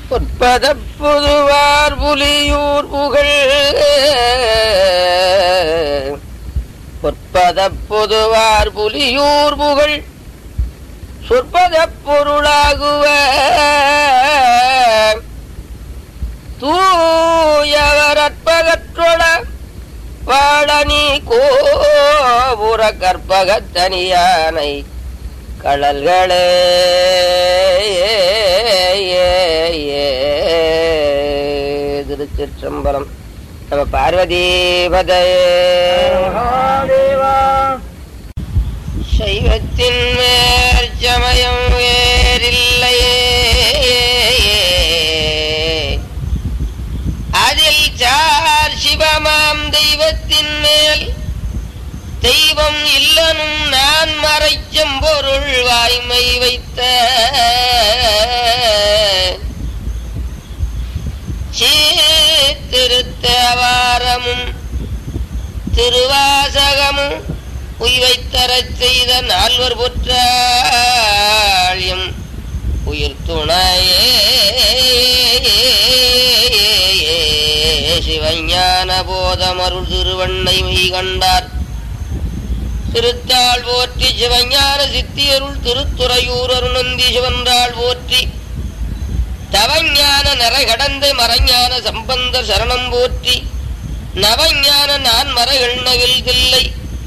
பொற்பத புதுவார் புலியூர் புகழ் பொற்பத புதுவார் புலியூர் புகழ் சொற்பத பொருளாகுவ தூயவர் அற்பகற்றொட வாழனி கோபுர கற்பகத்தனியானை கடல்களே திருச்சிற்றம்பலம் நம்ம பார்வதி சைவத்தின் மேற் சமயம் வேறில்லையே அதில் சார் சிவமாம் தெய்வத்தின் மேல் தெய்வம் இல்லனும் நான் மறைச்சம் பொருள் வாய்மை வைத்த சீர்திருத்தவாரமும் திருவாசகமும் உய்வைத்தரச் செய்த நால்வர் புற்றாழியும் உயிர் துணையே சிவஞான போதமருள் திருவண்ணை மெய் கண்டார் திருத்தாள் போற்றி சிவஞான சித்தியருள் திருத்துறையூர் அருணந்தி சிவன்றாள் போற்றி தவஞான நரை கடந்த மரஞான சம்பந்த சரணம் போற்றி நவஞான நான் மரகள் நவில் தில்லை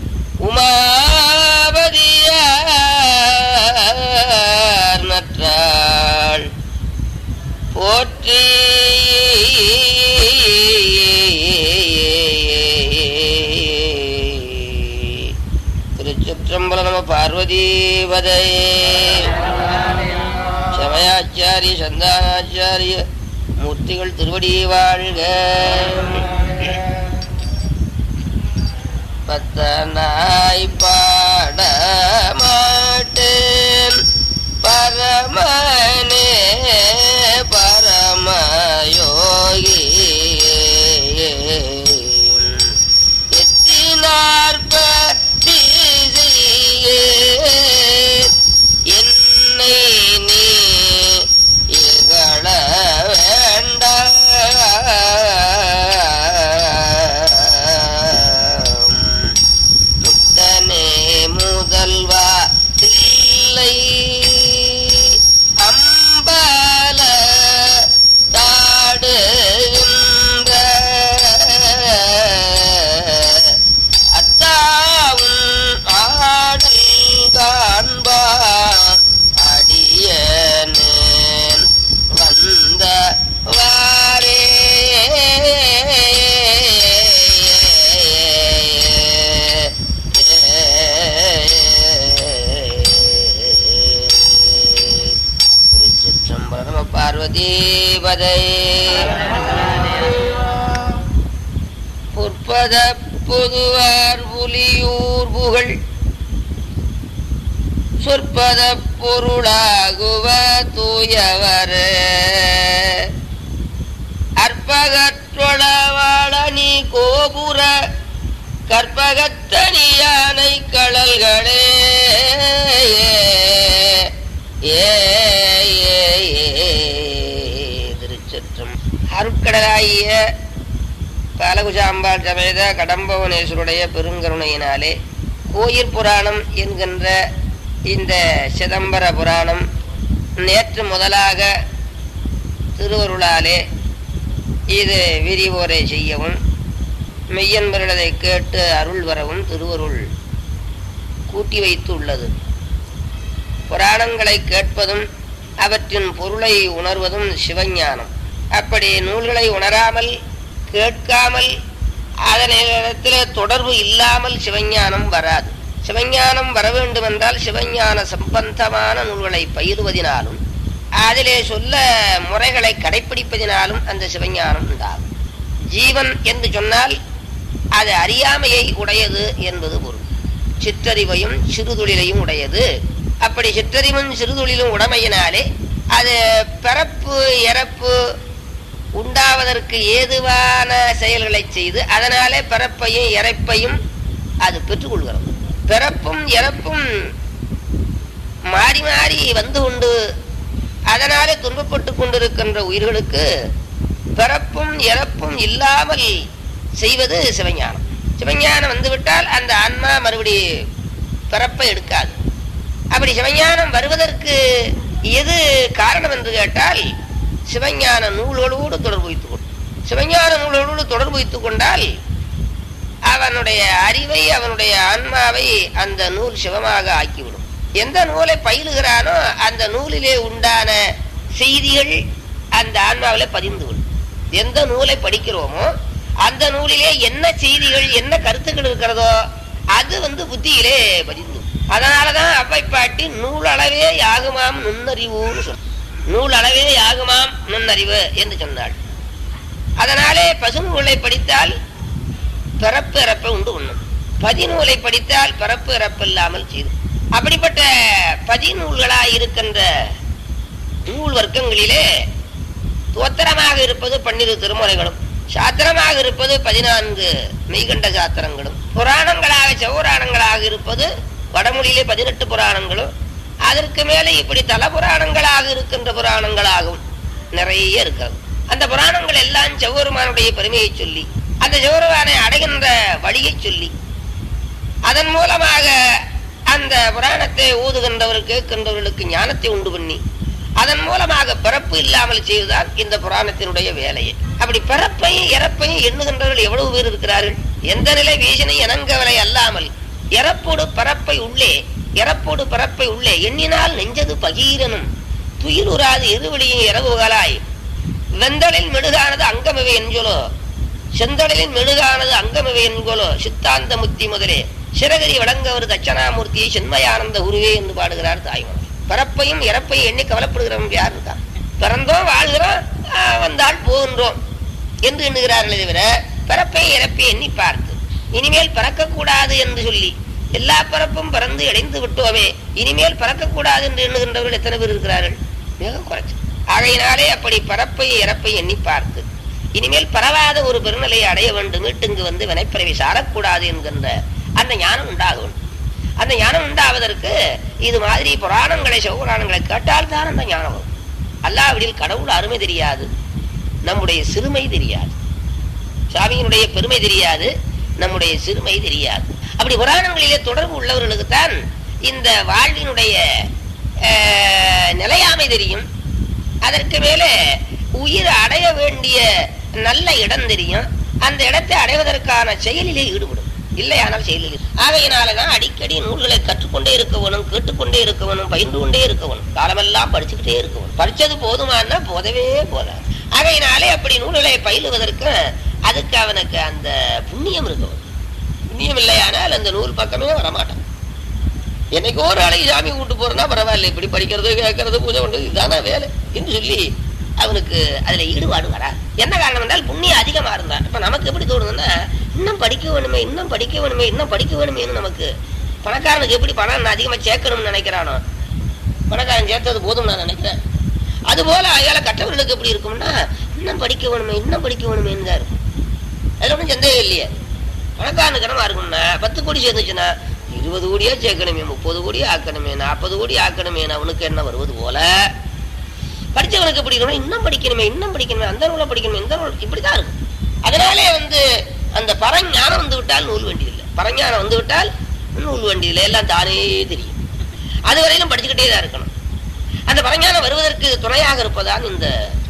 உமாபதியார் நற்றாள் போற்றி திருச்சிற்றம்பலம் நம பார்வதீபதையே சமயாச்சாரிய சந்தானாச்சாரிய மூர்த்திகள் திருவடி வாழ்க பத்தனாய் பாட மாட்டேன் பரமனே பரமயோகி எத்தினார்பதி என்னை நீ இகழ வேண்டாம் முத்தனே முதல்வா இல்லை அம்பல தாடுகின்ற அத்தாவும் ஆடல் காண்பா அடியனேன் வந்த வாரே திருச்சிற்றம்பலம் நம பார்வதி பதை புற்பத பொதுவார் புலியூர் புகழ் சொற்பத பொருளாகுவ தூயவர் அற்பகற்றொளவாளனி கோபுர கற்பகத்தனியானை கடல்களே ஏ ஏ, ஏ, திருச்சற்றம் அருட்கடலாகிய பாலகுஜாம்பாள் சமேத கடம்பவனேஸ்வருடைய பெருங்கருணையினாலே கோயிற் புராணம் என்கின்ற இந்த சிதம்பர புராணம் நேற்று முதலாக திருவருளாலே இது விரிவோரை செய்யவும் மெய்யன்பர்களதை கேட்டு அருள் வரவும் திருவருள் கூட்டி வைத்து உள்ளது புராணங்களை கேட்பதும் அவற்றின் பொருளை உணர்வதும் சிவஞானம் அப்படி நூல்களை உணராமல் கேட்காமல் அதனிடத்தில் தொடர்பு இல்லாமல் சிவஞானம் வராது சிவஞானம் வர வேண்டுமென்றால் சிவஞான சம்பந்தமான நூல்களை பயிலுவதினாலும் அதிலே சொல்ல முறைகளை கடைப்பிடிப்பதினாலும் அந்த சிவஞானம் உண்டாகும் ஜீவன் என்று சொன்னால் அது அறியாமையை உடையது என்பது பொருள் சிற்றறிவையும் சிறுதொழிலையும் உடையது அப்படி சிற்றறிவும் சிறுதொழிலும் உடமையினாலே அது பிறப்பு இறப்பு உண்டாவதற்கு ஏதுவான செயல்களை செய்து அதனாலே பிறப்பையும் இறப்பையும் அது பெற்றுக்கொள்கிறது பிறப்பும் இறப்பும் மாறி மாறி வந்து கொண்டு அதனாலே துன்பப்பட்டு கொண்டிருக்கிற இருக்கின்ற உயிர்களுக்கு பிறப்பும் இறப்பும் இல்லாமல் செய்வது சிவஞானம் சிவஞானம் வந்துவிட்டால் அந்த ஆன்மா மறுபடி பிறப்பை எடுக்காது அப்படி சிவஞானம் வருவதற்கு எது காரணம் என்று கேட்டால் சிவஞான நூல்களோடு தொடர்பு வைத்துக் கொண்டு சிவஞான நூல்களோடு தொடர்பு வைத்துக் கொண்டால் அவனுடைய அறிவை அவனுடைய ஆன்மாவை அந்த நூல் சிவமாக ஆக்கிவிடும் எந்த நூலை பயிலுகிறானோ அந்த நூலிலே உண்டான செய்திகள் அந்த ஆன்மாவிலே பதிந்து விடும் எந்த நூலை படிக்கிறோமோ அந்த நூலிலே என்ன செய்திகள் என்ன கருத்துக்கள் இருக்கிறதோ அது வந்து புத்தியிலே பதிந்து விடும். அதனாலதான் அவ்வை பாட்டி நூலளவே யாகுமாம் நுண்ணறிவுன்னு சொன்ன நூல் அளவே யாகுமாம் நுண்ணறிவு என்று சொன்னாள் அதனாலே பசுநூலை படித்தால் பிறப்பு இறப்பை உண்டு உண்ணும் பதிநூலை படித்தால் பிறப்பு இறப்பு இல்லாமல் செய்து அப்படிப்பட்ட பதிநூல்களாய் இருக்கின்ற நூல் வர்க்கங்களிலே தோத்திரமாக இருப்பது பன்னிரு திருமுறைகளும் சாத்திரமாக இருப்பது பதினான்கு மெய்கண்ட சாத்திரங்களும் புராணங்களாக செவ்வுராணங்களாக இருப்பது வடமொழியிலே பதினெட்டு புராணங்களும் அதற்கு மேலே இப்படி தல புராணங்களாக இருக்கின்ற புராணங்களாகவும் நிறைய இருக்கிறது அந்த புராணங்கள் எல்லாம் செவ்வருமானுடைய பெருமையை சொல்லி அந்த செவ்வருமானை அடைகின்ற வழியை சொல்லி அதன் மூலமாக அந்த புராணத்தை ஊதுகின்றவர் கேட்கின்றவர்களுக்கு ஞானத்தை உண்டு பண்ணி அதன் மூலமாக பிறப்பு இல்லாமல் செய்வதுதான் இந்த புராணத்தினுடைய வேலையை அப்படி பிறப்பையும் இறப்பையும் எண்ணுகின்றவர்கள் எவ்வளவு பேர் இருக்கிறார்கள் எந்த நிலை வீசனை இணங்கவலை அல்லாமல் இறப்போடு பரப்பை உள்ளே இறப்போடு பரப்பை உள்ளே எண்ணினால் நெஞ்சது பகீரனும் துயிலுறாது எருவழியும் இரவுகளாய் வெந்தலில் மெழுகானது அங்கமிவை என்கொலோ செந்தடலின் மெழுகானது அங்கமிவை என்கொலோ சித்தாந்த முத்தி முதலே சிறகரி வடங்கவர் தட்சணாமூர்த்தியை சென்மயானந்த உருவே என்று பாடுகிறார் தாய்மன் பிறப்பையும் இறப்பையும் எண்ணி கவலைப்படுகிறவன் யார் இருக்கா பிறந்தோம் வாழ்கிறோம் ஆஹ், வந்தால் போகின்றோம் என்று எண்ணுகிறார்களே தவிர பிறப்பையும் இறப்பையும் எண்ணி பார்த்து இனிமேல் பிறக்கக்கூடாது என்று சொல்லி எல்லா பிறப்பும் பிறந்து இடைந்து விட்டோமே இனிமேல் பிறக்கக்கூடாது என்று எண்ணுகின்றவர்கள் எத்தனை பேர் இருக்கிறார்கள் மிக குறைச்சு ஆகையினாலே அப்படி பரப்பை இறப்பை எண்ணி பார்த்து இனிமேல் பரவாத ஒரு பெருநிலையை அடைய வேண்டும் வீட்டுங்கு வந்து வினைப்பிறவி சாரக்கூடாது என்கின்ற அந்த ஞானம் உண்டாக வேண்டும் அந்த ஞானம் உண்டாவதற்கு இது மாதிரி புராணங்களை சிவபுராணங்களை கேட்டால் தான் அந்த ஞானம் வரும் அல்லாவிடில் கடவுள் அருமை தெரியாது நம்முடைய சிறுமை தெரியாது சாமியினுடைய பெருமை தெரியாது நம்முடைய சிறுமை தெரியாது அப்படி புராணங்களிலே தொடர்பு உள்ளவர்களுக்கு தான் இந்த வாழ்வினுடைய அஹ், நிலையாமை தெரியும் அதற்கு மேலே உயிர் அடைய வேண்டிய நல்ல இடம் தெரியும் அந்த இடத்தை அடைவதற்கான செயலிலே ஈடுபடும் இல்லையானால் செயலில் இரு- ஆகையினாலதான் அடிக்கடி நூல்களை கற்றுக்கொண்டே இருக்க வேணும் கேட்டுக்கொண்டே இருக்க வேணும் பயின்று கொண்டே இருக்க வேணும் காலமெல்லாம் படிச்சுக்கிட்டே இருக்க வேணும் படிச்சது போதுமானா போதவே போதாது ஆகையினாலே அப்படி நூல்களை பயிலுவதற்கு அதுக்கு அவனுக்கு அந்த புண்ணியம் இருக்க வேணும் புண்ணியம் இல்லையானால் அந்த நூல் பக்கமே வரமாட்டான் என்னைக்கோ ஒரு நாளைக்கு சாமி கூட்டு போறேன்னா பரவாயில்ல இப்படி படிக்கிறது கேட்கறது பூஜை பண்றது இதான வேலை என்று சொல்லி அவனுக்கு அதுல ஈடுபாடு வரா என்ன காரணம் என்றால் புண்ணியம் அதிகமா இருந்தா இப்ப நமக்கு எப்படி தோணுதுன்னா இன்னும் படிக்க வேணுமே இன்னும் படிக்க வேணுமே இன்னும் படிக்க வேணுமேன்னு நமக்கு பணக்காரனுக்கு எப்படி பணம் அதிகமா சேர்க்கணும்னு நினைக்கிறானோ பணக்காரன் சேர்த்தது போதும் நான் நினைக்கிறேன் அதுபோல அயால கற்றவர்களுக்கு எப்படி இருக்கும்னா இன்னும் படிக்க வேணுமே இன்னும் படிக்க வேணுமேன்னு தான் இருக்கும் அதுல ஒன்றும் சந்தேகம் இல்லையே பணக்காரனுக்கு என்னமா இருக்கும்னா பத்து கோடி சேர்ந்துச்சுன்னா இருபது கோடியா சேர்க்கணுமே முப்பது கோடி ஆக்கணுமே நாற்பது கோடி ஆக்கணுமே அவனுக்கு என்ன வருவது போல படிச்சவனுக்கு எப்படி இருக்கணும் இன்னும் படிக்கணுமே இன்னும் படிக்கணுமே அந்த நூலை படிக்கணுமே இந்த நூல் இப்படிதான் இருக்கும் அதனாலே வந்து அந்த பரஞானம் வந்து விட்டால் நூல் வேண்டியதில்லை பரஞானம் வந்து விட்டால் நூல் வேண்டியதில்லை எல்லாம் தானே தெரியும் அது வரையிலும் படிச்சுக்கிட்டே தான் இருக்கணும் அந்த பரஞானம் வருவதற்கு துணையாக இருப்பதான் இந்த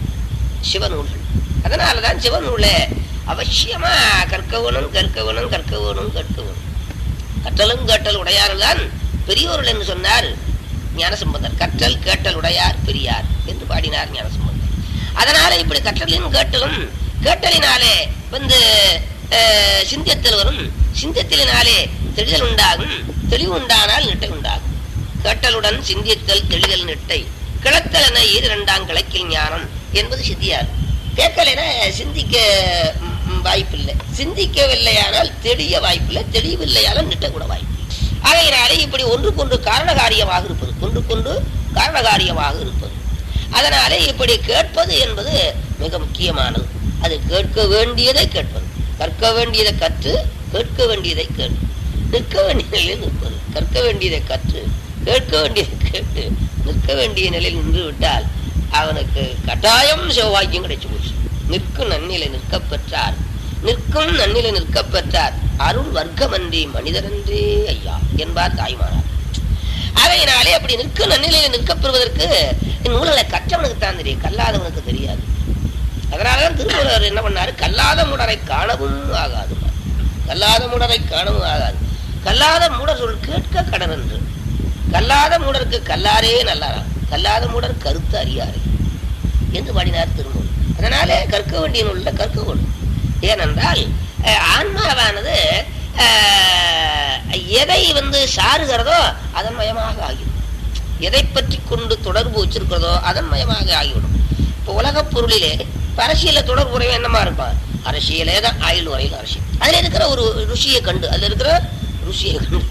சிவநூல்கள் அதனாலதான் சிவநூலை அவசியமா கற்கவனும் கற்கவனும் கற்கவனும் கற்கவனும் கற்றலும் கேட்டல் உடையார்கள் தான் பெரியோர்கள் என்று சொன்னார் ஞானசம்பந்தர் கற்றல் கேட்டல் உடையார் பெரியார் என்று பாடினார் ஞானசம்பந்தர் அதனால இப்படி கற்றலின் கேட்டலும் கேட்டலினாலே வந்து அஹ், சிந்தியத்தில் வரும் சிந்தியத்தினாலே தெளிதல் உண்டாகும் தெளிவு உண்டானால் நிட்டை உண்டாகும் கேட்டலுடன் சிந்தித்தல் தெளிதல் நிட்டை கிளத்தல் என இரண்டாம் கிழக்கில் ஞானம் என்பது சித்தியார் கேட்கலைன்னா சிந்திக்க ம், ம், வாய்ப்பில்லை சிந்திக்கவில்லையானால் தெளிய வாய்ப்பில்லை தெளிவில்லையானால் நிட்ட கூட வாய்ப்பு ஆகையினாலே இப்படி ஒன்றுக்கொன்று காரணகாரியமாக இருப்பது ஒன்றுக்கொன்று காரணகாரியமாக இருப்பது அதனாலே இப்படி கேட்பது என்பது மிக முக்கியமானது அது கேட்க வேண்டியதை கேட்பது கற்க வேண்டியதை கற்று கேட்க வேண்டியதை கேட்டு நிற்க வேண்டிய நிலையில் நிற்பது கற்க வேண்டியதை கற்று கேட்க வேண்டியதை கேட்டு நிற்க வேண்டிய நிலையில் நின்று விட்டால் அவனுக்கு கட்டாயம் செவ்வாக்கியம் கிடைச்சு போச்சு நிற்கும் நன்னிலை நிற்க பெற்றார் நிற்கும் நன்னிலை நிற்க பெற்றார் அருள் வர்க்கமன்றி மனிதரன்றே ஐயா என்பார் தாய்மானார் அதையினாலே அப்படி நிற்கும் நன்னிலையில நிற்கப் பெறுவதற்கு நூல்களை கற்றவனுக்கு தான் தெரியும் கல்லாதவனுக்கு தெரியாது அதனாலதான் திருமூலர் என்ன பண்ணாரு கல்லாத முடரை காணவும் ஆகாது கல்லாத முடரை காணவும் ஆகாது கல்லாத மூடர் சொல் கேட்க கடன் என்று கல்லாத மூடருக்கு கல்லாரே நல்லாரா கல்லாத மூடர் கருத்து அறியாரே என்று பாடினார் திருமூல் அதனாலே கற்க வேண்டிய நூல்ல கற்க வேண்டும் ஏனென்றால் அஹ், ஆன்மாவானது அஹ், எதை வந்து சாருகிறதோ அதன் மயமாக ஆகிவிடும் எதை பற்றி கொண்டு தொடர்பு வச்சிருக்கிறதோ அதன் மயமாக ஆகிவிடும் இப்போ உலகப் பொருளிலே இப்ப அரசியல தொடர்பு உறவு என்னமா இருப்பான் அரசியலே தான் ஆயுள் வரையில் அரசியல் அதுல இருக்கிற ஒரு ருசியை கண்டு அதுல இருக்கிற ருசியை கண்டு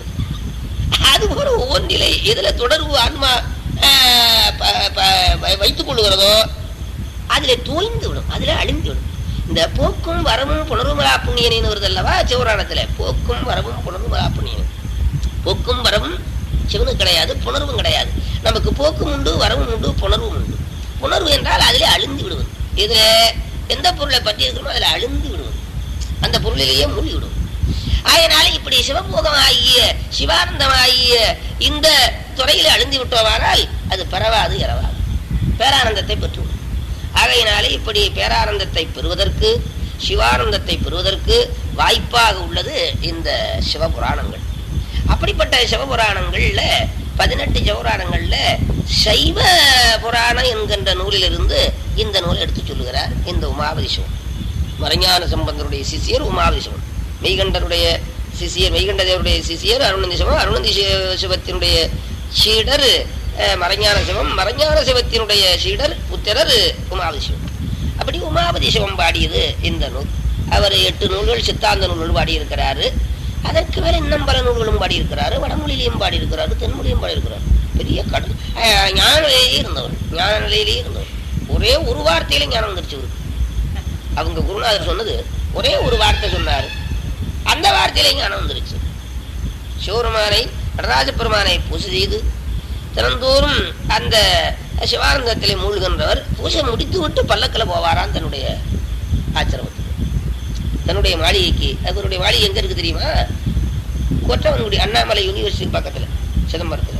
அது போல ஒவ்வொன்றிலே எதுல தொடர்பு ஆன்மா ஆஹ், ப- ப- வ- வைத்துக் கொள்ளுகிறதோ அதுல தோய்ந்து விடும் அதுல அழிந்து விடும் இந்த போக்கும் வரமும் புணர்வுமலா புண்ணியனின்னு வருது அல்லவா சிவராணத்துல போக்கும் வரமும் புணர்வுமலா புண்ணியன் போக்கும் வரவும் சிவனுக்கு கிடையாது புணர்வும் கிடையாது நமக்கு போக்கும் உண்டு வரவும் உண்டு புணர்வும் உண்டு புணர்வு என்றால் அதிலே அழிந்து விடுவது இதுல எந்த பொருளை பற்றி இருக்கிறோமோ அதில் அழிந்து விடுவது அந்த பொருளிலேயே மூழ்கி விடும் அதனால இப்படி சிவபோகமாகிய சிவானந்தமாகிய இந்த துறையில அழிந்து விட்டோமானால் அது பரவாது இரவாது பேரானந்தத்தை பெற்றுவிடும் ஆகையினாலே இப்படி பேரானந்தத்தை பெறுவதற்கு சிவானந்தத்தை பெறுவதற்கு வாய்ப்பாக உள்ளது இந்த சிவபுராணங்கள் அப்படிப்பட்ட சிவபுராணங்கள்ல பதினெட்டு சிவபுராணங்கள்ல சைவ புராணம் என்கின்ற நூலிலிருந்து இந்த நூலை எடுத்து சொல்லுகிறார் இந்த உமாபதி சிவன் மறைஞான சம்பந்தருடைய சிசியர் உமாபதி சிவன் மெய்கண்டருடைய சிசியர் மெய்கண்டதேவருடைய சிசியர் அருணந்தி சிவம் அருணந்தி சிவ- சிவத்தினுடைய சீடர் அஹ், மறைஞான சிவம் மறைஞான சிவத்தினுடைய சீடர் புத்திரர் உமாபதி சிவம் அப்படி உமாபதி சிவம் பாடியது இந்த நூல் அவர் எட்டு நூல்கள் சித்தாந்த நூல்கள் பாடியிருக்கிறாரு அதற்கு மேல இன்னும் பல நூல்களும் பாடியிருக்கிறாரு வடமொழியிலையும் பாடியிருக்கிறாரு தென்மொழியும் பாடியிருக்கிறாரு பெரிய கடல் அஹ், ஞான நிலையிலேயே இருந்தவர் ஞான நிலையிலேயே இருந்தவர் ஒரே ஒரு வார்த்தையில ஞானம் வந்துருச்சு இவருக்கு அவங்க குருநாதர் சொன்னது ஒரே ஒரு வார்த்தை சொன்னாரு அந்த வார்த்தையில ஞானம் வந்துருச்சு சிவபெருமானை நடராஜ பெருமானை பூஜை செய்து தினந்தோறும் அந்த சிவானந்தத்திலே மூழ்கின்றவர் பூஜை முடித்து விட்டு பல்லக்கில் போவாராம் தன்னுடைய ஆச்சிரமத்துக்கு தன்னுடைய மாளிகைக்கு அவருடைய மாளிகை எங்க இருக்கு தெரியுமா கொற்றவன்குடி அண்ணாமலை யூனிவர்சிட்டி பக்கத்துல சிதம்பரத்துல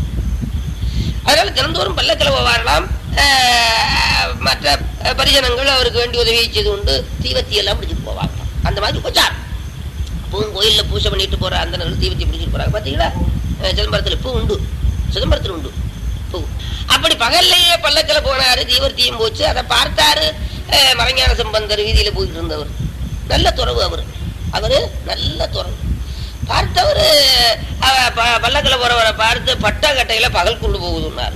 அதனால தினந்தோறும் பல்லக்கில் போவாரலாம் ஆஹ், மற்ற அஹ், பரிஜனங்கள் அவருக்கு வேண்டிய உதவியை செய்து கொண்டு தீவத்தி எல்லாம் பிடிச்சிட்டு போவாங்க அந்த மாதிரி உபச்சாரம் பூவும் கோயில்ல பூஜை பண்ணிட்டு போற அந்த நேரம் தீவத்தி பிடிச்சிட்டு போறாங்க பாத்தீங்களா அஹ், சிதம்பரத்துல பூ உண்டு சிதம்பரத்துல உண்டு பூ அப்படி பகல்லையே பல்லக்கில் போனாரு தீவர்த்தியும் போச்சு அதை பார்த்தாரு அஹ், மறைஞான சம்பந்தர் வீதியில போயிட்டு இருந்தவர் நல்ல துறவு அவரு அவரு நல்ல துறவு பார்த்தவர் பல்லக்கில் போறவரை பார்த்து பட்டக்கட்டையில பகல் கொண்டு போகுதுன்னாரு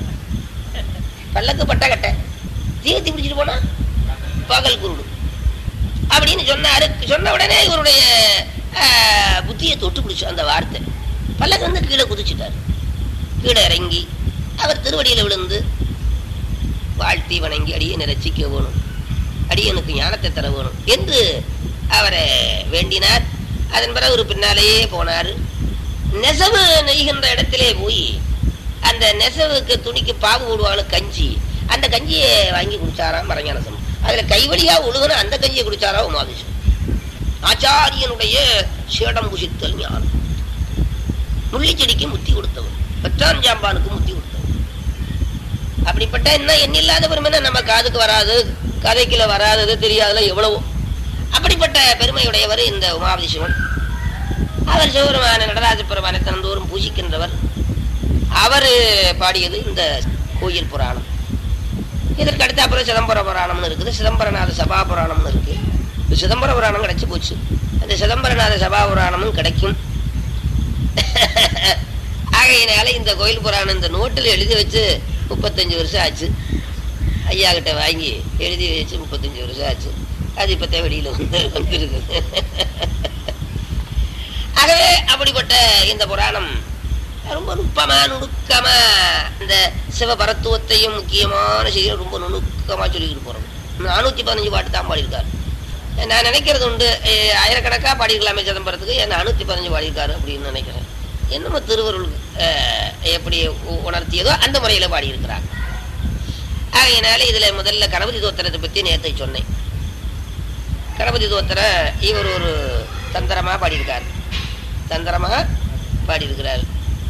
பல்லக்கு பட்டக்கட்டை தீவத்தி பிடிச்சிட்டு போனா பகல் குருடு அப்படின்னு சொன்னாரு சொன்ன உடனே இவருடைய ஆஹ், புத்தியை தொட்டு பிடிச்சு அந்த வார்த்தை பல்லக்கு வந்து கீழே குதிச்சுட்டார் கீழே இறங்கி அவர் திருவடியில விழுந்து வாழ்த்தி வணங்கி அடியனை ரசிக்க வேணும் அடியனுக்கு ஞானத்தை தர வேணும் என்று அவரை வேண்டினார் அதன் பிறகு ஒரு பின்னாலேயே போனார் நெசவு நெய்கின்ற இடத்திலே போய் அந்த நெசவுக்கு துணிக்கு பாவு விடுவாங்க கஞ்சி அந்த கஞ்சியை வாங்கி குடிச்சாராம் மரஞானசம் அதுல கைவழியா ஒழுகுன அந்த கஞ்சியை குடிச்சாரா உமாதேசம் ஆச்சாரியனுடைய சேடம் புசித்தல் ஞானம் முள்ளிச்செடிக்கு முத்தி கொடுத்தவர் பெற்றான் ஜாம்பானுக்கு முத்தி கொடுத்தவர் அப்படிப்பட்ட என்ன எண்ணில்லாத பெருமை நம்ம காதுக்கு வராது கதைக்குள்ள வராதது தெரியாதுல எவ்வளவோ அப்படிப்பட்ட பெருமையுடையவர் இந்த உமாபதி சிவன் அவர் சிவபெருமான நடராஜ பெருமானை தினந்தோறும் பூஜிக்கின்றவர் அவர் பாடியது இந்த கோயில் புராணம் இதற்கு அடுத்த அப்புறம் சிதம்பர புராணம்னு இருக்குது சிதம்பரநாத சபா புராணம்னு இருக்கு இந்த சிதம்பர புராணம் கிடைச்சு போச்சு அந்த சிதம்பரநாத சபா புராணமும் கிடைக்கும் ஆகையினால இந்த கோயில் புராணம் இந்த நோட்டில் எழுதி வச்சு முப்பத்தஞ்சு வருஷம் ஆச்சு ஐயா கிட்ட வாங்கி எழுதி வச்சு முப்பத்தஞ்சு வருஷம் ஆச்சு அது இப்பத்தான் வெளியில வந்து வந்துருக்கு ஆகவே அப்படிப்பட்ட இந்த புராணம் ரொம்ப நுட்பமா நுணுக்கமா இந்த சிவபரத்துவத்தையும் முக்கியமான செய்தியை ரொம்ப நுணுக்கமா சொல்லிக்கிட்டு போறோம் நானூத்தி பதினஞ்சு பாட்டு தான் பாடியிருக்காரு நான் நினைக்கிறது உண்டு அஹ் ஆயிரக்கணக்கா பாடியிருக்கலாமே சிதம்பரத்துக்கு ஏன் நானூத்தி பதினஞ்சு பாடியிருக்காரு அப்படின்னு நினைக்கிறேன் என்னமோ திருவருள் அஹ், எப்படி உ- உணர்த்தியதோ அந்த முறையில பாடியிருக்கிறாங்க ஆகையினால இதுல முதல்ல கணபதி தோத்திரத்தை பத்தி நேத்தை சொன்னேன் கணபதி தோத்திர இவர் ஒரு தந்திரமா பாடியிருக்கார் தந்திரமா பாடியிருக்கிறார்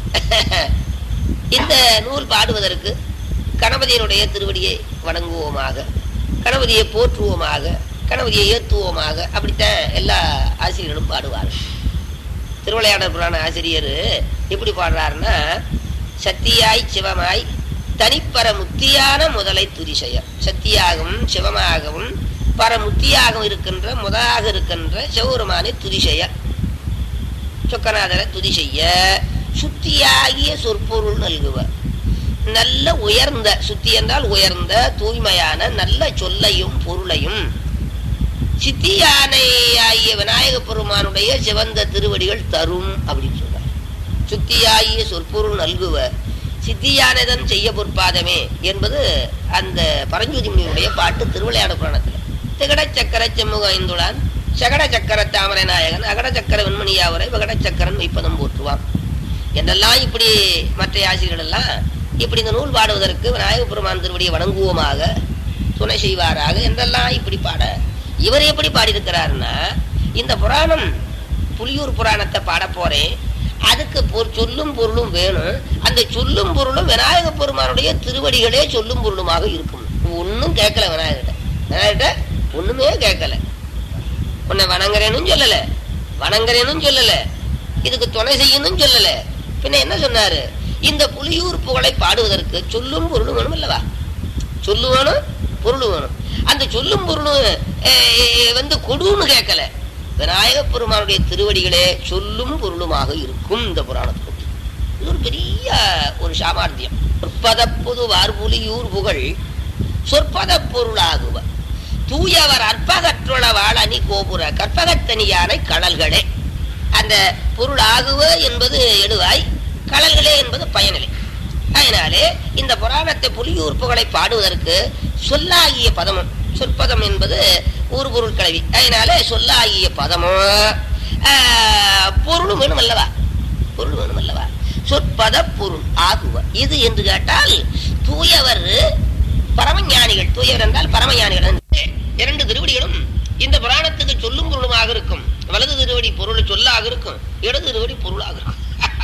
இந்த நூல் பாடுவதற்கு கணபதியினுடைய திருவடியை வணங்குவோமாக கணபதியை போற்றுவோமாக கணபதியை ஏத்துவோமாக அப்படித்தான் எல்லா ஆசிரியர்களும் பாடுவார்கள் திருவிளையாடல் புராண ஆசிரியர் எப்படி பாடுறாருன்னா சத்தியாய் சிவமாய் தனிப்பர முத்தியான முதலை துதிசெயர் சத்தியாகவும் சிவமாகவும் பரமுத்தியாகவும் இருக்கின்ற முதலாக இருக்கின்ற சிவபெருமானை துதிசெய சொக்கநாதரை துதி செய்ய சுத்தியாகிய சொற்பொருள் நல்குவர் நல்ல உயர்ந்த சுத்தி என்றால் உயர்ந்த தூய்மையான நல்ல சொல்லையும் பொருளையும் சித்தியானை ஆகிய விநாயக பெருமானுடைய சிவந்த திருவடிகள் தரும் அப்படின்னு சொல்றார் சுத்தியாகிய சொற்பொருள் நல்குவ சித்தியானதன் செய்ய பொற்பாதமே என்பது அந்த பரஞ்சோதி முனிவருடைய பாட்டு திருவிளையாட புராணத்தில் திகட சக்கர செம்முக ஐந்துளான் சகட சக்கர தாமரை நாயகன் அகட சக்கர வெண்மணியாவரை விகட சக்கரன் வைப்பதம் போற்றுவான் என்றெல்லாம் இப்படி மற்ற ஆசிரியர்கள் எல்லாம் இப்படி இந்த நூல் பாடுவதற்கு விநாயக பெருமான் திருவடியை வணங்குவோமாக துணை செய்வாராக என்றெல்லாம் இப்படி பாட இவர் எப்படி பாடியிருக்கிறாருன்னா இந்த புராணம் புலியூர் புராணத்தை பாட போறேன் அதுக்கு பொ- சொல்லும் பொருளும் வேணும் அந்த சொல்லும் பொருளும் விநாயக பெருமானுடைய திருவடிகளே சொல்லும் பொருளுமாக இருக்கும் ஒன்னும் கேட்கல விநாயகர்கிட்ட விநாயகர்கிட்ட ஒண்ணுமே கேட்கல உன்னை வணங்குறேனும் சொல்லல வணங்குறேனும் சொல்லல இதுக்கு துணை செய்யணும் சொல்லல பின்ன என்ன சொன்னாரு இந்த புலியூர் புகழை பாடுவதற்கு சொல்லும் பொருளும் வேணும் அல்லவா சொல்லு வேணும் பொருள் வேணும் அந்த சொல்லும் பொருளும் அஹ், வந்து கொடுன்னு கேட்கல விநாயக பெருமானுடைய திருவடிகளே சொல்லும் பொருளுமாக இருக்கும் இந்த புராணத்துக்கு இது ஒரு பெரிய ஒரு சாமர்த்தியம் சொற்பத புது வார்புலியூர் புகழ் சொற்பத பொருளாகுவ தூயவர் அற்பகற்றுளவாள் அணி கோபுர கற்பகத்தனியானை கடல்களே அந்த பொருள் ஆகுவ என்பது எழுவாய் கடல்களே என்பது பயனிலை அதனாலே இந்த புராணத்தை புலியூர் புகழை பாடுவதற்கு சொல்லாகிய பதமும் சொற்பதம் என்பது ஊர் பொருள் கல்வி அதனாலே சொல்லாகிய பதமும் ஆஹ், பொருளும் வேணும் அல்லவா பொருள் வேணும் அல்லவா சொற்பத பொருள் ஆகுவ இது என்று கேட்டால் தூயவர் பரமஞானிகள் தூயவர் என்றால் பரமஞானிகள் இரண்டு திருவடிகளும் இந்த புராணத்துக்கு சொல்லும் பொருளுமாக இருக்கும் வலது திருவடி பொருள் சொல்லாக இருக்கும் இடது திருவடி பொருளாக இருக்கும்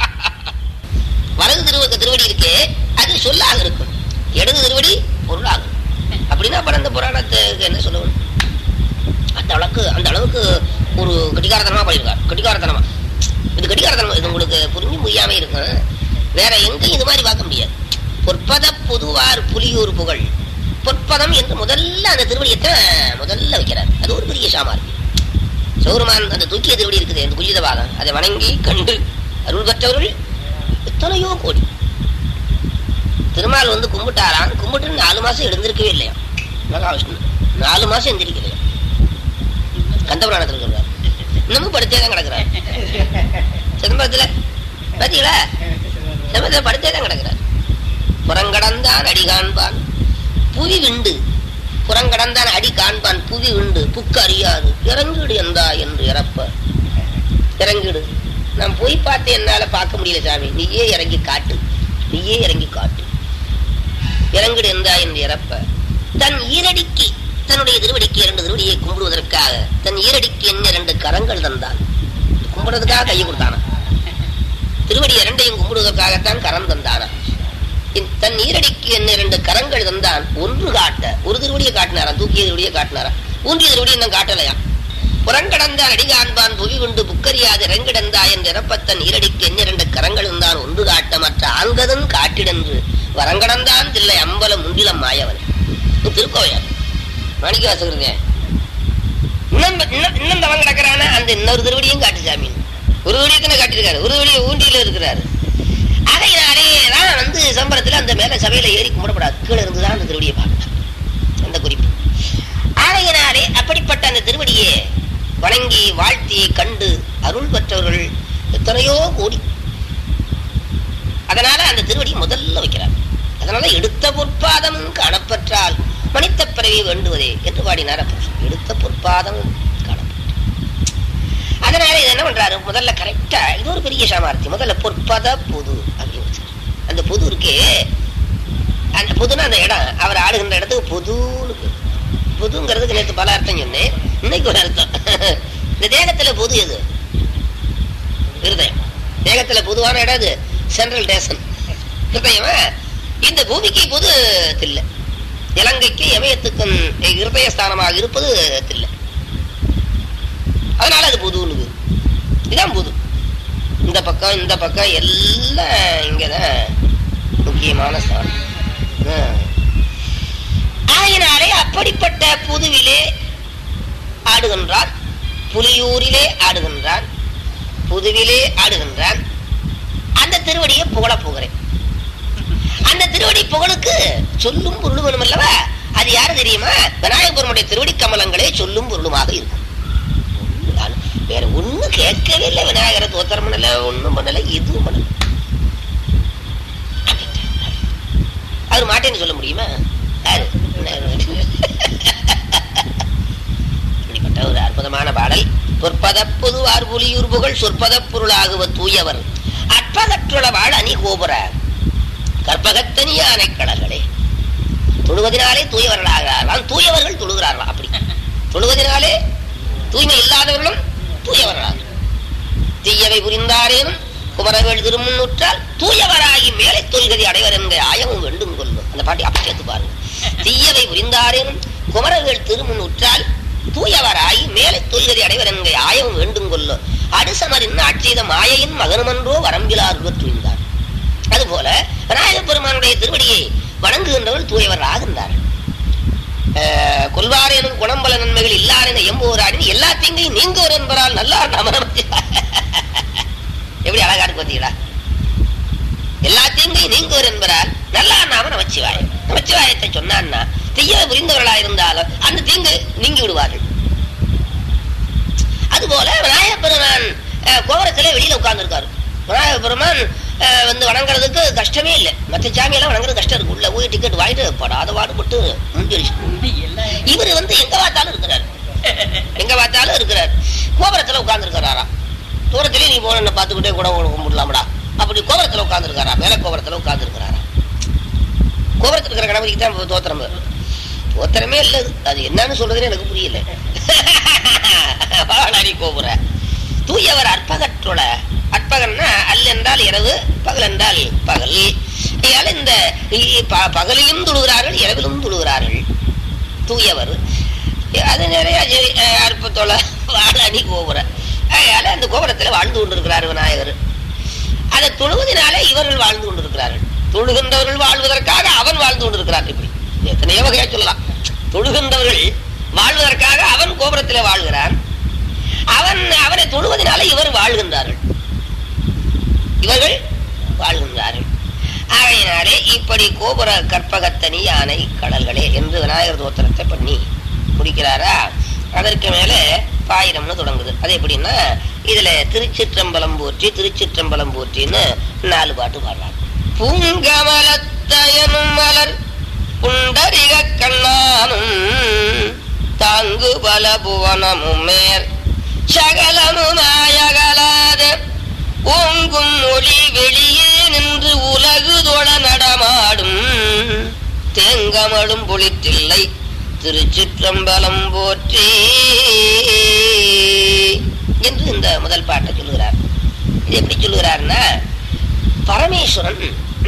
வலது திருவ திருவடி இருக்கே அது சொல்லாக இருக்கும் இடது திருவடி பொருளாக இருக்கும் அப்படின்னா அப்புறம் அந்த புராணத்துக்கு என்ன சொல்லணும் அந்த அளவுக்கு அந்த அளவுக்கு ஒரு கட்டிகாரத்தனமா பண்ணியிருக்கார் கட்டிகாரத்தனமா இது கட்டிகாரத்தனமா இது உங்களுக்கு புரிஞ்சு முடியாம இருக்கும் வேற எங்கேயும் இது மாதிரி பார்க்க முடியாது பொற்பத புதுவார் புலியூர் புகழ் பொற்பதம் என்று முதல்ல அந்த திருவடியத்தை முதல்ல வைக்கிறார் அது ஒரு பெரிய சாமார் சௌரமான் அந்த தூக்கிய திருவடி இருக்குது அந்த குஜித பாகம் அதை வணங்கி கண்டு அருள் பெற்றவர்கள் எத்தனையோ கோடி திருமால் வந்து கும்பிட்டாராம் கும்பிட்டு நாலு மாசம் எழுந்திருக்கவே இல்லையா மகாவிஷ்ணு நாலு மாசம் எந்திரிக்கலையா கந்தபுராணத்தில் சொல்றாரு இன்னமும் படுத்தே தான் கிடக்குறாரு சிதம்பரத்துல பாத்தீங்களா சிதம்பரத்துல படுத்தே தான் கிடக்குறாரு புறங்கடந்தான் அடி காண்பான் புவி விண்டு புறங்கடந்தான் அடி காண்பான் புவி விண்டு புக்கு அறியாது இறங்கிடு எந்தா என்று இறப்ப இறங்கிடு நான் போய் பார்த்து என்னால பார்க்க முடியல சாமி நீயே இறங்கி காட்டு நீயே இறங்கி காட்டு இறங்கிடு எந்தா என்று இறப்ப தன் ஈரடிக்கு தன்னுடைய திருவடிக்கு இரண்டு திருவடியை கும்பிடுவதற்காக தன் ஈரடிக்கு என்ன இரண்டு கரங்கள் தந்தான் கும்பிடுறதுக்காக கையை கொடுத்தானா திருவடி இரண்டையும் கும்பிடுவதற்காகத்தான் கரம் தந்தானா இந் தன் ஈரடிக்கு என்ன இரண்டு கரங்கள் தந்தான் ஒன்று காட்ட ஒரு திருவடியை காட்டினாரா தூக்கிய திருவடியை காட்டினாரா ஊன்றிய திருவடி இன்னும் காட்டலையா புறங்கடந்த அடிகாண்பான் புவி உண்டு புக்கரியாது இறங்கிடந்தா என்று இறப்பத்தன் ஈரடிக்கு எண்ணிரண்டு கரங்களும் தான் ஒன்று காட்ட மற்ற ஆங்கதன் காட்டிடன்று வரங்கடந்தான் தில்லை அம்பலம் முண்டிலம் மாயவன் இது திருக்கோவையார் மாணிக்க வாசகருங்க இன்னும் இன்னும் இன்னும் தவன் கிடக்கிறான அந்த இன்னொரு திருவடியும் காட்டு சாமி ஒரு திருவடியை காட்டியிருக்காரு ஒரு திருவடியை ஊண்டியில இருக்கிறாரு அதையினாலே தான் வந்து சம்பளத்துல அந்த மேல சபையில ஏறி கும்பிடப்படாது கீழே இருந்து தான் அந்த திருவடியை பார்க்கணும் அந்த குறிப்பு ஆகையினாலே அப்படிப்பட்ட அந்த திருவடியை வணங்கி வாழ்த்தி கண்டு அருள் பெற்றவர்கள் எத்தனையோ கோடி அதனால அந்த திருவடி முதல்ல வைக்கிறார் அதனால எடுத்த பொற்பாதம் காணப்பெற்றால் மனித பிறவி வேண்டுவதே என்று பாடினார் அப்பர் எடுத்த பொற்பாதம் காணப்பெற்றால் அதனால இது என்ன பண்றாரு முதல்ல கரெக்டா இது ஒரு பெரிய சாமர்த்தி முதல்ல பொற்பத பொது அப்படின்னு வச்சாரு. அந்த பொது இருக்கே அந்த புதுனா அந்த இடம் அவர் ஆடுகின்ற இடத்துக்கு புதுன்னு பேரு. புதுங்கிறதுக்கு நேற்று பல அர்த்தம் சொன்னேன் இன்னைக்கு ஒரு அர்த்தம் இந்த தேகத்துல புது எது இருதயம் தேகத்துல பொதுவான இடம் இது சென்ட்ரல் டேஷன் இருதயமா இந்த பூமிக்கு பொது தில்லை இலங்கைக்கு இமயத்துக்கும் இருதய ஸ்தானமாக இருப்பது தில்லை அதனால அது புதுன்னு பேரு. இதான் புது இந்த பக்கம் இந்த பக்கம் எல்லாம் இங்கதான் முக்கியமான ஸ்தானம் ஆ. ஆகையினாலே அப்படிப்பட்ட புதுவிலே ஆடுகின்றான் புலியூரிலே ஆடுகின்றான் புதுவிலே ஆடுகின்றான் அந்த திருவடியை புகழ போகிறேன் அந்த திருவடி புகழுக்கு சொல்லும் பொருளும் வேணும் அல்லவா அது யாரு தெரியுமா விநாயகப் பெருமானுடைய திருவடி கமலங்களே சொல்லும் பொருளுமாக இருக்கும் நான் வேற ஒண்ணும் கேட்கவே இல்லை விநாயகரை தோத்திரம் பண்ணல ஒண்ணும் பண்ணல எதுவும் பண்ணல அவர் மாட்டேன்னு சொல்ல முடியுமா யாரு இப்படிப்பட்ட ஒரு அற்புதமான பாடல் பொற்பத பொதுவார் புலியூர் புகழ் சொற்பத பொருளாகுவ தூயவர் அற்பகற்றுள வாழ் அணி கோபுர கற்பகத்தனி கடல்களே தொழுவதனாலே தூயவர்களாகிறார்களாம் தூயவர்கள் தொழுகிறார்களாம் அப்படி தொழுவதனாலே தூய்மை இல்லாதவர்களும் தூயவர்களாக தீயவை புரிந்தாரேனும் குமரவேள் திருமுன்னுற்றால் தூயவராகி மேலே தொல்கதி அடைவர் என்ற ஆயமும் வேண்டும் கொள்ளும் அந்த பாட்டி அப்படி சேர்த்து பாருங்க தீயவை புரிந்தாரேனும் குமரவேள் திருமுன்னுற்றால் தூயவராகி மேலே தொல்கதி அடைவர் என்ற ஆயமும் வேண்டும் கொள்ளும் அடுசமரின் ஆட்சியத மாயையின் மகனுமன்றோ வரம்பிலார் துணிந்தார் அதுபோல விநாயகப் பெருமானுடைய திருவடியை வணங்குகின்றவர்கள் தூயவர் ஆகின்றார்கள் அஹ், கொல்வாரேனும் குணம்பல நன்மைகள் இல்லாரென எம்போராடின் எல்லா தீங்கையும் நீங்குவர் என்பதால் நல்லா நாம எப்படி அழகா இருக்கு பார்த்தீங்களா எல்லா தீங்கையும் நீங்குவர் என்பதால் நல்லா நாம நமச்சிவாயம் நமச்சிவாயத்தை சொன்னான்னா தீய புரிந்தவர்களா இருந்தாலும் அந்த தீங்கு நீங்கி விடுவார்கள் அதுபோல விநாயக பெருமான் அஹ், கோபுரத்திலே வெளியில உட்கார்ந்து இருக்காரு விநாயக பெருமான் அஹ், வந்து வணங்குறதுக்கு கஷ்டமே இல்லை மற்ற சாமியெல்லாம் வணங்குறது கஷ்டம் இருக்கு உள்ள போய் டிக்கெட் வாங்கிட்டு படாத பாடுபட்டு முடிஞ்சிருச்சு இவர் வந்து எங்க பார்த்தாலும் இருக்கிறார் எங்க பார்த்தாலும் இருக்கிறார் கோபுரத்துல உட்கார்ந்து இருக்கிறாராம் தூரத்திலே நீ போன பார்த்துக்கிட்டே கூட கும்பிடலாமடா அப்படி கோபுரத்துல உட்கார்ந்து இருக்காரா மேல கோபுரத்துல உட்கார்ந்து இருக்கிறாரா கோபுரத்துல இருக்கிற கணபதிக்கு தான் தோத்திரம் தோத்திரமே இல்ல அது. அது என்னன்னு சொல்றதுன்னு எனக்கு புரியல வாழாடி கோபுர தூயவர் அற்பகற்றுள அற்பகன்னா அல் என்றால் இரவு பகல் என்றால் பகல் இதனால இந்த இ- ப- பகலிலும் தொழுகிறார்கள் இரவிலும் தொழுகிறார்கள் தூயவர் அது நிறைய ஜெ- அஹ் அற்பத்தோட வாழாடி கோபுர அதனால அந்த கோபுரத்துல வாழ்ந்து கொண்டிருக்கிறார் விநாயகர் அதை தொழுவதனாலே இவர்கள் வாழ்ந்து கொண்டிருக்கிறார்கள் தொழுகின்றவர்கள் வாழ்வதற்காக அவன் வாழ்ந்து கொண்டிருக்கிறான் இப்படி எத்தனையோ வகையா சொல்லலாம் தொழுகின்றவர்கள் வாழ்வதற்காக அவன் கோபுரத்திலே வாழ்கிறான் அவன் அவனை தொழுவதனால இவர் வாழ்கின்றார்கள் இவர்கள் வாழ்கின்றார்கள் ஆகையினாலே இப்படி கோபுர கற்பகத்தனி யானை கடல்களே என்று விநாயகர் தோத்திரத்தை பண்ணி முடிக்கிறாரா அதற்கு மேலே பாயிரம்னு தொடங்குது அது எப்படின்னா இதுல திருச்சிற்றம்பலம் போற்றி திருச்சிற்றம்பலம் போற்றின்னு நாலு பாட்டு பாடுறாங்க பூங்கமலத்தயனும் மலர் புண்டரிக கண்ணானும் தாங்கு பல புவனமும் மேற் சகலமுமாயகலாத ஓங்கும் ஒளி வெளியே நின்று உலகு தொழ நடமாடும் தேங்கமடும் பொழித்தில்லை திருச்சிற்றம்பலம் போற்றி என்று இந்த முதல் பாட்டை சொல்லுகிறார் இது எப்படி சொல்லுகிறார்னா பரமேஸ்வரன்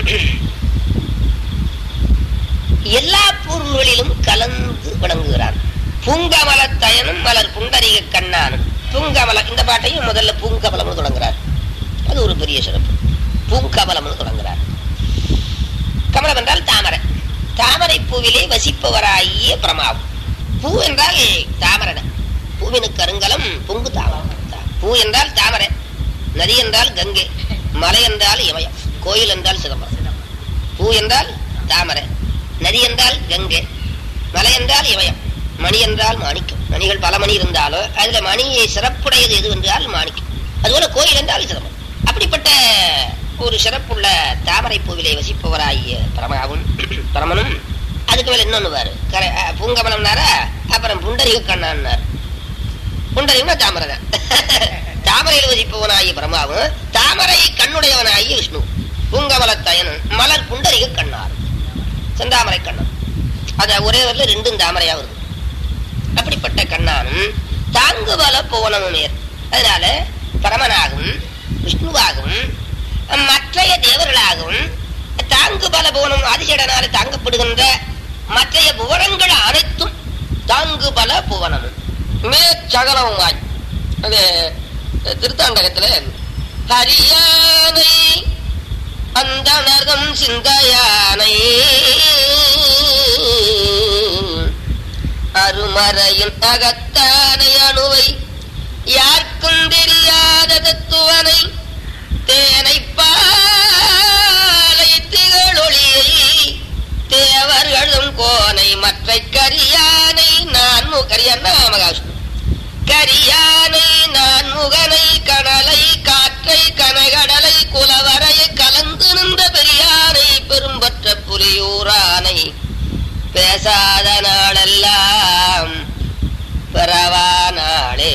எல்லா பொருள்களிலும் கலந்து விளங்குகிறான் பூங்கமலத்தயனும் மலர் புண்டரிக கண்ணானும் பூங்கமலம் இந்த பாட்டையும் முதல்ல பூங்கமலம்னு தொடங்குறார் அது ஒரு பெரிய சிறப்பு பூங்கமலம்னு தொடங்குறார் கமலம் என்றால் தாமரை தாமரை பூவிலே வசிப்பவராகிய பிரமாவும் பூ என்றால் தாமரை பூவினுக்கு கருங்கலம் பொங்கு தாமரை பூ என்றால் தாமரை நதி என்றால் கங்கை மலை என்றால் இமயம் கோயில் என்றால் சிதம்பரம் பூ என்றால் தாமரை நதி என்றால் கங்கை மலை என்றால் இமயம் மணி என்றால் மாணிக்கம் மணிகள் பல மணி இருந்தாலும் அதுல மணியை சிறப்புடையது எது என்றால் மாணிக்கம் அதுபோல கோயில் என்றால் சிதம்பரம் அப்படிப்பட்ட ஒரு சிறப்புள்ள தாமரை பூவிலே வசிப்பவராகிய பரமாவும் பரமனும் அதுக்கு மேல இன்னொன்னு பாரு கரை- அஹ், பூங்கமலம்னாரா அப்புறம் புண்டரிக கண்ணான்னார் புண்டரிகம்னா தாமரை தான் தாமரையில் வசிப்பவனாகிய பிரம்மாவும் தாமரை கண்ணுடையவனாகிய விஷ்ணு பூங்கமலத்தயன் மலர் புண்டரிக கண்ணார் செந்தாமரை கண்ணன் அது ஒரே வரல ரெண்டும் தாமரையா வருது அப்படிப்பட்ட கண்ணானும் தாங்கு பல புவனமும் நேர் அதனால பரமனாகவும் விஷ்ணுவாகவும் மற்றைய தேவர்களாகவும் தாங்கு பல புவனம் ஆதிசேடனால தாங்கப்படுகின்ற மற்றைய புவனங்கள் அனைத்தும் தாங்கு பல புவனமும் மேற்சகலமுமாய் அது திருத்தாண்டகத்துல ஹரியானை அந்த நரகம் சிந்தையானை அருமறையின் அகத்தானை அணுவை யாருக்கும் தெரியாத தத்துவனை தேனை பாலை திகழொளியை தேவர்களும் கோனை மற்ற கரியானை நான் கரியான் மகாவிஷ்ணு கரியானை நான் முகனை கனலை காற்றை கனகடலை குலவரையை கலந்து நின்ற பெரியானை பெரும்பற்ற புலியூரானை பேசாத நாளெல்லாம் பிறவா நாளே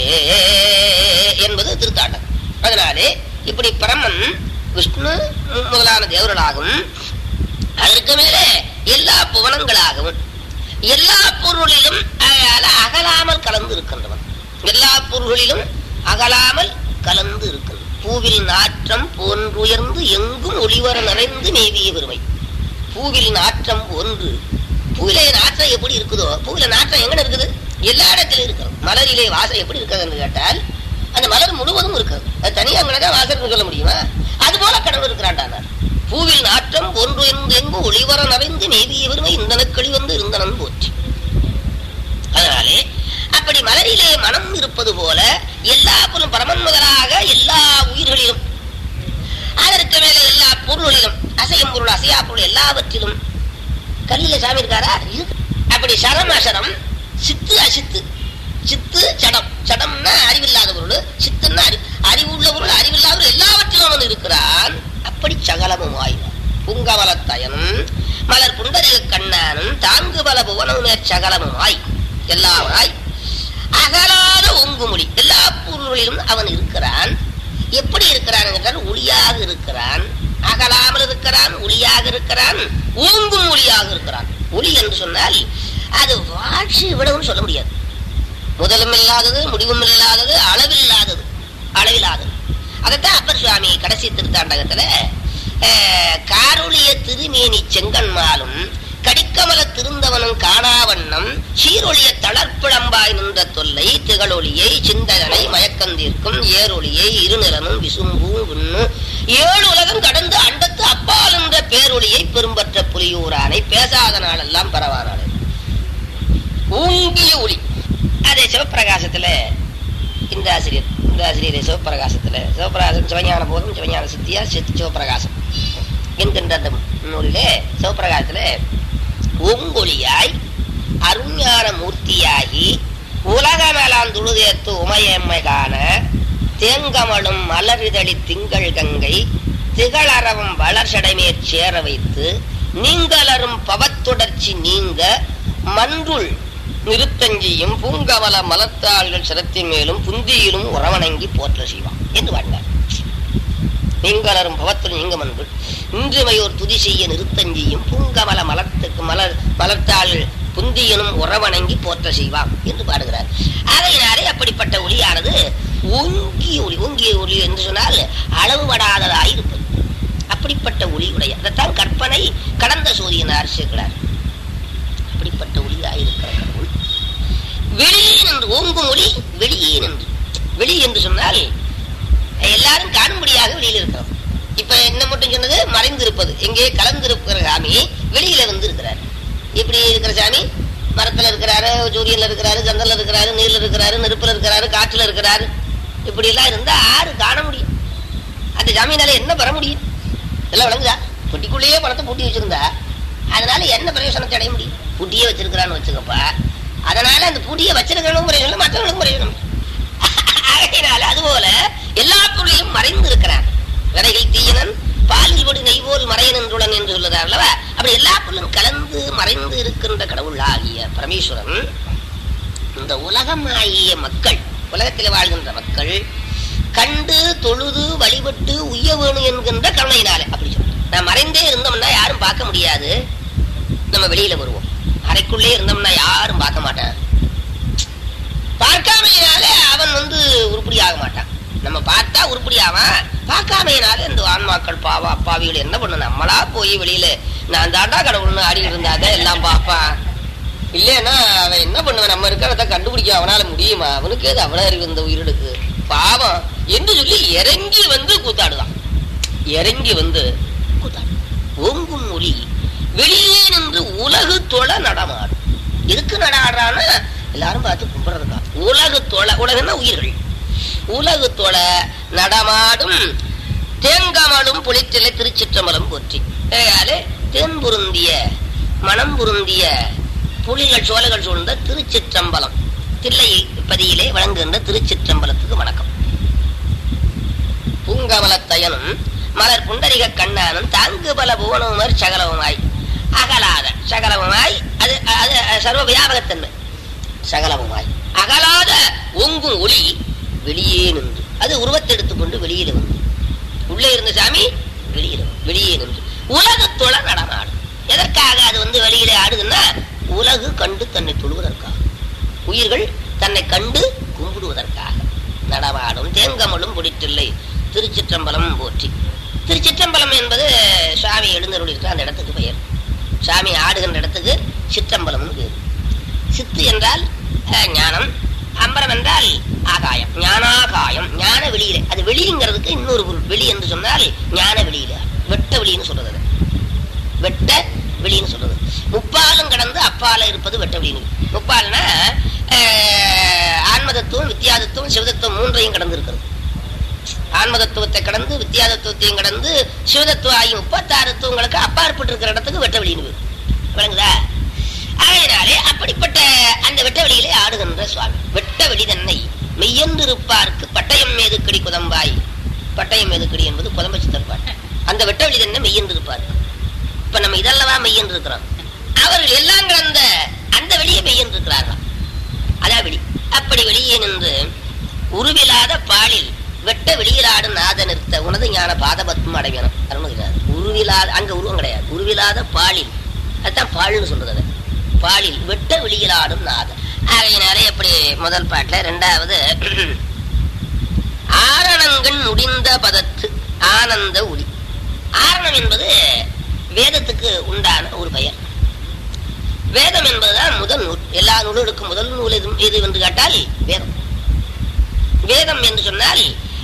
என்பது திருத்தாட்டம் அதனாலே இப்படி பரமன் விஷ்ணு முதலான தேவர்களாகவும் அதற்கு மேலே எல்லா புவனங்களாகவும் எல்லா பொருளிலும் அயால அகலாமல் கலந்து இருக்கின்றவன் எல்லா பொருள்களிலும் அகலாமல் கலந்து இருக்கின்றன பூவில் நாற்றம் போன்றுயர்ந்து எங்கும் ஒளிவர நிறைந்து மேவிய பெருமை பூவில் நாற்றம் ஒன்று பூவிலே நாற்றம் எப்படி இருக்குதோ பூவில நாற்றம் எங்க இருக்குது எல்லா இடத்திலும் இருக்கிறது மலரிலே வாசம் எப்படி இருக்கிறதுன்னு கேட்டால் அந்த மலர் முழுவதும் இருக்கிறது அது தனியா அங்கதான் வாசம் சொல்ல முடியுமா அது போல கடவுள் இருக்கிறான்டானார் பூவில் நாற்றம் ஒன்று எங்கு ஒளிவர நிறைந்து மேவிய பெருமை இந்தனக்களி வந்து இருந்தனன் போற்றி அதனாலே அப்படி மலரிலே மனம் இருப்பது போல எல்லா பொருளும் பரமன் முதலாக எல்லா உயிர்களிலும் அதற்கு மேலே எல்லா பொருளிலும் அசையும் பொருள் அசையா பொருள் எல்லாவற்றிலும் கல்லில சாமி இருக்காரா இருக்கு அப்படி சரம் அசரம் சித்து அசித்து சித்து சடம் சடம்னா அறிவில்லாத பொருள் சித்துன்னா அறி அறிவுள்ள பொருள் அறிவில்லாத எல்லாவற்றிலும் அவன் இருக்கிறான் அப்படி சகலமும் ஆயினான் புங்கவலத்தயனும் மலர் புண்டரிக கண்ணானும் தாங்கு பல புவனமுமே சகலமுமாய் எல்லாமாய் அகலாத ஒங்குமொழி எல்லா பொருள்களிலும் அவன் இருக்கிறான் எப்படி இருக்கிறான் என்றால் ஒளியாக இருக்கிறான் அகலாமல் இருக்கிறான் ஒளியாக இருக்கிறான் ஓங்கும் ஒளியாக இருக்கிறான் ஒளி என்று சொன்னால் அது வாட்சி விடவும் சொல்ல முடியாது முதலும் இல்லாதது முடிவும் இல்லாதது அளவில்லாதது அளவில்லாதது அதைத்தான் அப்பர் சுவாமி கடைசி திருத்தாண்டகத்துல காரொளிய திருமேனி செங்கன்மாலும் கடிக்கமல திருந்தவனும் காணாவண்ணம் சீரொளிய தளர்ப்பிழம்பாய் நின்ற தொல்லை திகழொளியை சிந்தகனை மயக்கந்தீர்க்கும் ஏரொளியை இருநிலனும் விசும்பும் விண்ணும் ஏழு உலகம் கடந்து அண்டத்து அப்பால் என்ற பேரொளியை பெரும்பற்ற புலியூரானை பேசாத நாளெல்லாம் பரவானாள் ஊங்கிய ஒளி அதே சிவப்பிரகாசத்துல இந்த ஆசிரியர் இந்த ஆசிரியர் சிவப்பிரகாசத்துல சிவப்பிரகாசம் சிவஞான போதும் சிவஞான சித்தியா சித் சிவப்பிரகாசம் என்கின்ற அந்த நூலிலே சிவப்பிரகாசத்துல ஓங்கொழியாய் அருஞான மூர்த்தியாகி உலகமேலாம் துழுதேத்து உமையம்மை காண தேங்கமலும் மலரிதழி திங்கள் கங்கை திகழறவும் வளர்ச்சடைமேற் சேர வைத்து நீங்களரும் பவத்தொடர்ச்சி நீங்க மன்றுள் நிறுத்தஞ்சியும் பூங்கவல மலத்தாள்கள் சிரத்தின் மேலும் புந்தியிலும் உறவணங்கி போற்ற செய்வான் என்று வாழ்ந்தார் நீங்களரும் பவத்துள் நீங்க மன்றுள் இன்றுமையோர் துதி செய்ய நிறுத்தஞ்சியும் பூங்கமல மலத்துக்கு மலர் மலர்த்தாள்கள் புந்தியனும் உறவணங்கி போற்ற செய்வான் என்று பாடுகிறார் ஆகையினாலே அப்படிப்பட்ட ஒளியானது ஓங்கிய ஒளி ஓங்கிய ஒளி என்று சொன்னால் அளவுபடாததாய் இருப்பது அப்படிப்பட்ட ஒளி உடைய அதைத்தான் கற்பனை கடந்த சூரியனார் சேர்க்கிறார் அப்படிப்பட்ட ஒளியாய் இருக்கிற கடவுள் வெளியே நின்று ஓங்கும் ஒளி வெளியே நின்று வெளி என்று சொன்னால் எல்லாரும் காணும்படியாக வெளியில் இருக்கிறோம் இப்ப என்ன மட்டும் சொன்னது மறைந்து இருப்பது எங்கே கலந்திருக்கிற சாமி வெளியில வந்து இருக்கிறார் எப்படி இருக்கிற சாமி மரத்துல இருக்கிறாரு சூரியன்ல இருக்கிறாரு சந்திரன்ல இருக்கிறாரு நீர்ல இருக்கிறாரு நெருப்புல இருக்கிறாரு காற்றுல இருக்கிறாரு இப்படி எல்லாம் இருந்தா ஆறு காண முடியும் அந்த சாமியினால என்ன பெற முடியும் எல்லாம் விளங்குதா பொட்டிக்குள்ளேயே பணத்தை பூட்டி வச்சிருந்தா அதனால என்ன பிரயோஜனத்தை அடைய முடியும் பூட்டியே வச்சிருக்கிறான்னு வச்சுக்கப்பா அதனால அந்த பூட்டியை வச்சிருக்கிறவங்க பிரயோஜனம் மற்றவங்களுக்கும் பிரயோஜனம் ஆகையினால அதுபோல எல்லா பொருளையும் மறைந்து இருக்கிறான் விதைகள் தீயனன் பாலில் பொடி நெய்வோல் மறையன் என்றுடன் என்று சொல்லுறார் அல்லவா அப்படி எல்லா பொருளும் கலந்து மறைந்து இருக்கின்ற கடவுள் ஆகிய பரமேஸ்வரன் இந்த உலகம் ஆகிய மக்கள் உலகத்தில் வாழ்கின்ற மக்கள் கண்டு தொழுது வழிபட்டு உய்ய வேணும் என்கின்ற கருணையினாலே அப்படி சொல்றேன் நான் மறைந்தே இருந்தோம்னா யாரும் பார்க்க முடியாது நம்ம வெளியில வருவோம் அறைக்குள்ளே இருந்தோம்னா யாரும் பார்க்க மாட்டான் பார்க்காமையினால அவன் வந்து உருப்படி ஆக மாட்டான் நம்ம பார்த்தா உருப்படி ஆவான் பார்க்காமையினால இந்த ஆன்மாக்கள் பாவா அப்பாவிகள் என்ன பண்ண நம்மளா போய் வெளியில நான் தாண்டா கடவுள்னு ஆடிட்டு இருந்தாதான் எல்லாம் பார்ப்பான் இல்லைன்னா அவன் என்ன பண்ணுவான் நம்ம இருக்கிறத கண்டுபிடிக்க அவனால முடியுமா அவனுக்கு ஏது அவன அறிவு இந்த உயிரிடுக்கு பாவம் என்று சொல்லி இறங்கி வந்து கூத்தாடுதான் இறங்கி வந்து கூத்தாடு ஓங்கும் ஒளி வெளியே நின்று உலகு தொழ நடமாடும் எதுக்கு நடாடுறான்னா எல்லாரும் பார்த்து கும்பிடுறதுக்கா உலகு தொழ உலகன்னா உயிர்கள் உலகு தொழ நடமாடும் தேங்கமலும் புளித்திலை திருச்சிற்றம்பலம் போற்றி ஆகையாலே தேன் பொருந்திய மனம் பொருந்திய புலிகள் சோலைகள் சூழ்ந்த திருச்சிற்றம்பலம் தில்லை பதியிலே வழங்குகின்ற திருச்சிற்றம்பலத்துக்கு வணக்கம் பூங்கமலத்தயனும் மலர் புண்டரிக கண்ணானும் தாங்கு பல புவனவுமர் சகலவுமாய் அகலாத சகலவுமாய் அது அது சர்வ வியாபகத்தன்மை சகலவுமாய் அகலாத ஒங்கும் ஒளி வெளியே நின்று அது உருவத்தை எடுத்துக்கொண்டு வெளியில வந்து உள்ளே இருந்த சாமி வெளியில வந்து, வெளியே நின்று உலகத்தோட நடமாடும் எதற்காக அது வந்து வெளியில ஆடுதுன்னா உலகு கண்டு தன்னை தொழுவதற்காக உயிர்கள் தன்னை கண்டு கும்பிடுவதற்காக நடமாடும் தேங்கமலும் பிடித்தில்லை திருச்சிற்றம்பலம் போற்றி திருச்சிற்றம்பலம் என்பது சுவாமி எழுந்தருள் இருக்கிற அந்த இடத்துக்கு பெயர் சாமி ஆடுகின்ற இடத்துக்கு சிற்றம்பலம்னு பேர் சித்து என்றால் அஹ், ஞானம் அம்பரம் என்றால் ஆகாயம் ஞானாகாயம் ஞான வெளியிலே அது வெளிங்கிறதுக்கு இன்னொரு பொருள் வெளி என்று சொன்னால் ஞான வெளியில வெட்ட வெளின்னு சொல்றது அது. வெட்ட வெளின்னு சொல்றது முப்பாலும் கடந்து அப்பால இருப்பது வெட்ட வெளின்னு முப்பால்னா அஹ், ஆன்மதத்துவம் வித்தியாதத்துவம் சிவதத்துவம் மூன்றையும் கடந்து இருக்கிறது ஆன்மதத்துவத்தை கடந்து வித்தியாதத்துவத்தையும் கடந்து சிவதத்துவம் ஆகிய முப்பத்தாறு தத்துவங்களுக்கு அப்பாற்பட்டு இருக்கிற இடத்துக்கு வெட்ட வெளின்னு பேரு. விளங்குதா ஆகையினாலே அப்படிப்பட்ட அந்த வெட்ட வெளியிலே ஆடுகின்ற சுவாமி வெட்ட வெளி தன்னை மெய்யென்றிருப்பார்க்கு பட்டயம் மீது கடி குதம்பாய் பட்டயம் மீது கடி என்பது குதம்ப சித்தர் பாட்டு அந்த வெட்ட வெளி தன்னை மெய்யென்றிருப்பார் இப்ப நம்ம இதல்லவா மெய்யென்று இருக்கிறோம் அவர்கள் எல்லாம் கடந்த அந்த வெளியே மெய்யென்று இருக்கிறார்களாம் அதான் வெளி அப்படி வெளியே நின்று உருவிலாத பாலில் வெட்ட வெளியிலாடும் நாத நிறுத்த உனது ஞான பாதபத்மம் அடைவேணும் அருணகிரிநாதர் உருவிலாத அங்க உருவம் கிடையாது உருவிலாத பாலில் அதுதான் பால்னு சொல்றது அது பாலில் வெட்ட வெளியிலாடும் நாதம் ஆகையினாலே எப்படி முதல் பாட்டுல ரெண்டாவது ஆரணங்கண் முடிந்த பதத்து ஆனந்த ஒளி ஆரணம் என்பது வேதத்துக்கு உண்டான ஒரு பெயர் வேதம் என்பதுதான் முதல் நூல் எல்லா நூல்களுக்கும் முதல் நூல் எது எது என்று கேட்டால் வேதம் வேதம் என்று சொன்னால்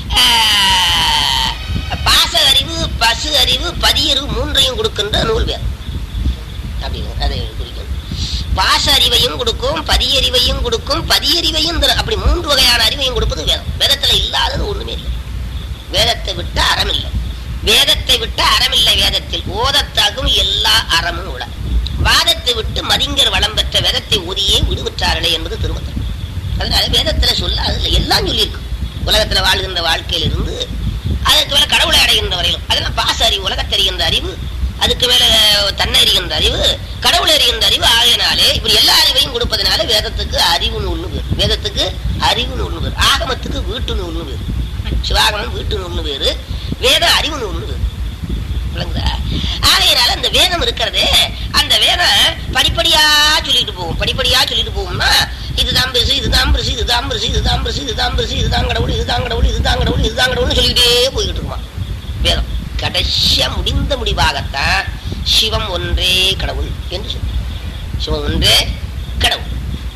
ஆஹ், பாச அறிவு பசு அறிவு பதியறிவு மூன்றையும் கொடுக்கின்ற நூல் வேதம் அப்படின்னு அதை குறிக்கும் பாச அறிவையும் கொடுக்கும் பதியறிவையும் கொடுக்கும் பதியறிவையும் தரும். அப்படி மூன்று வகையான அறிவையும் கொடுப்பது வேதம் வேதத்துல இல்லாதது ஒண்ணுமே இல்லை வேதத்தை விட்டு அறம் இல்லை வேதத்தை விட்டு அறமில்லை வேதத்தில் ஓதத்தகும் எல்லா அறமும் உள வாதத்தை விட்டு மதிங்கர் வளம் பெற்ற வேதத்தை ஓதியே விடுவிட்டார்களே என்பது திருமந்திரம் அதனால வேதத்துல சொல்ல அதுல எல்லாம் சொல்லியிருக்கு உலகத்துல வாழ்கின்ற வாழ்க்கையிலிருந்து அதுக்கு மேல கடவுளை அடைகின்ற வரையிலும் அதெல்லாம் பாச அறிவு உலகத்தை அறிகின்ற அறிவு அதுக்கு மேல தன்னை அறிகின்ற அறிவு கடவுளை அறிகின்ற அறிவு ஆகையினாலே இப்படி எல்லா அறிவையும் கொடுப்பதனால வேதத்துக்கு அறிவு நூல்னு பேர் வேதத்துக்கு அறிவு நூல்னு பேர் ஆகமத்துக்கு வீட்டு நூல்னு பேர் சிவாகமம் வீட்டு நூல்னு பேரு வேதம் அறிவு நூல்னு பேர் விளங்குதா ஆகையினால அந்த வேதம் இருக்கிறதே அந்த வேதம் படிப்படியா சொல்லிட்டு போகும் படிப்படியா சொல்லிட்டு போகும்னா இதுதான் பெருசு இதுதான் பெருசு இதுதான் பெருசு இதுதான் பெருசு இதுதான் பெருசு இதுதான் கடவுள் இதுதான் கடவுள் இதுதான் கடவுள் இதுதான் கடவுள்னு சொல்லிக்கிட்டே போய்கிட்டு இருக்குமா வேதம் கடைசியா முடிந்த முடிவாகத்தான் சிவம் ஒன்றே கடவுள் என்று சொல்லும் சிவம் ஒன்றே கடவுள்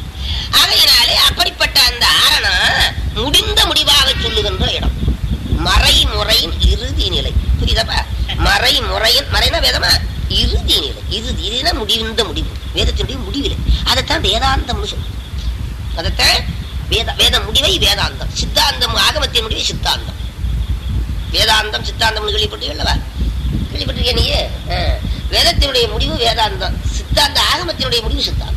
ஆகையினாலே அப்படிப்பட்ட அந்த ஆரணம் முடிந்த முடிவாக சொல்லுகின்ற இடம் மறைமுறையின் இறுதி நிலை புரியுதாப்பா மறைமுறையின் மறைனா வேதமா இறுதி நிலை இறுதி இதுனா முடிந்த முடிவு வேதத்தினுடைய முடிவில்லை அதைத்தான் வேதாந்தம்னு சொல்லுவோம் அதைத்தான் வேத வேத முடிவை வேதாந்தம் சித்தாந்தம் ஆகமத்தின் முடிவை சித்தாந்தம் வேதாந்தம் சித்தாந்தம் கேள்விப்பட்டீங்களா கேள்விப்பட்டிருக்கே நீயே ஆ. வேதத்தினுடைய முடிவு வேதாந்தம் சித்தாந்த ஆகமத்தினுடைய முடிவு சித்தாந்தம்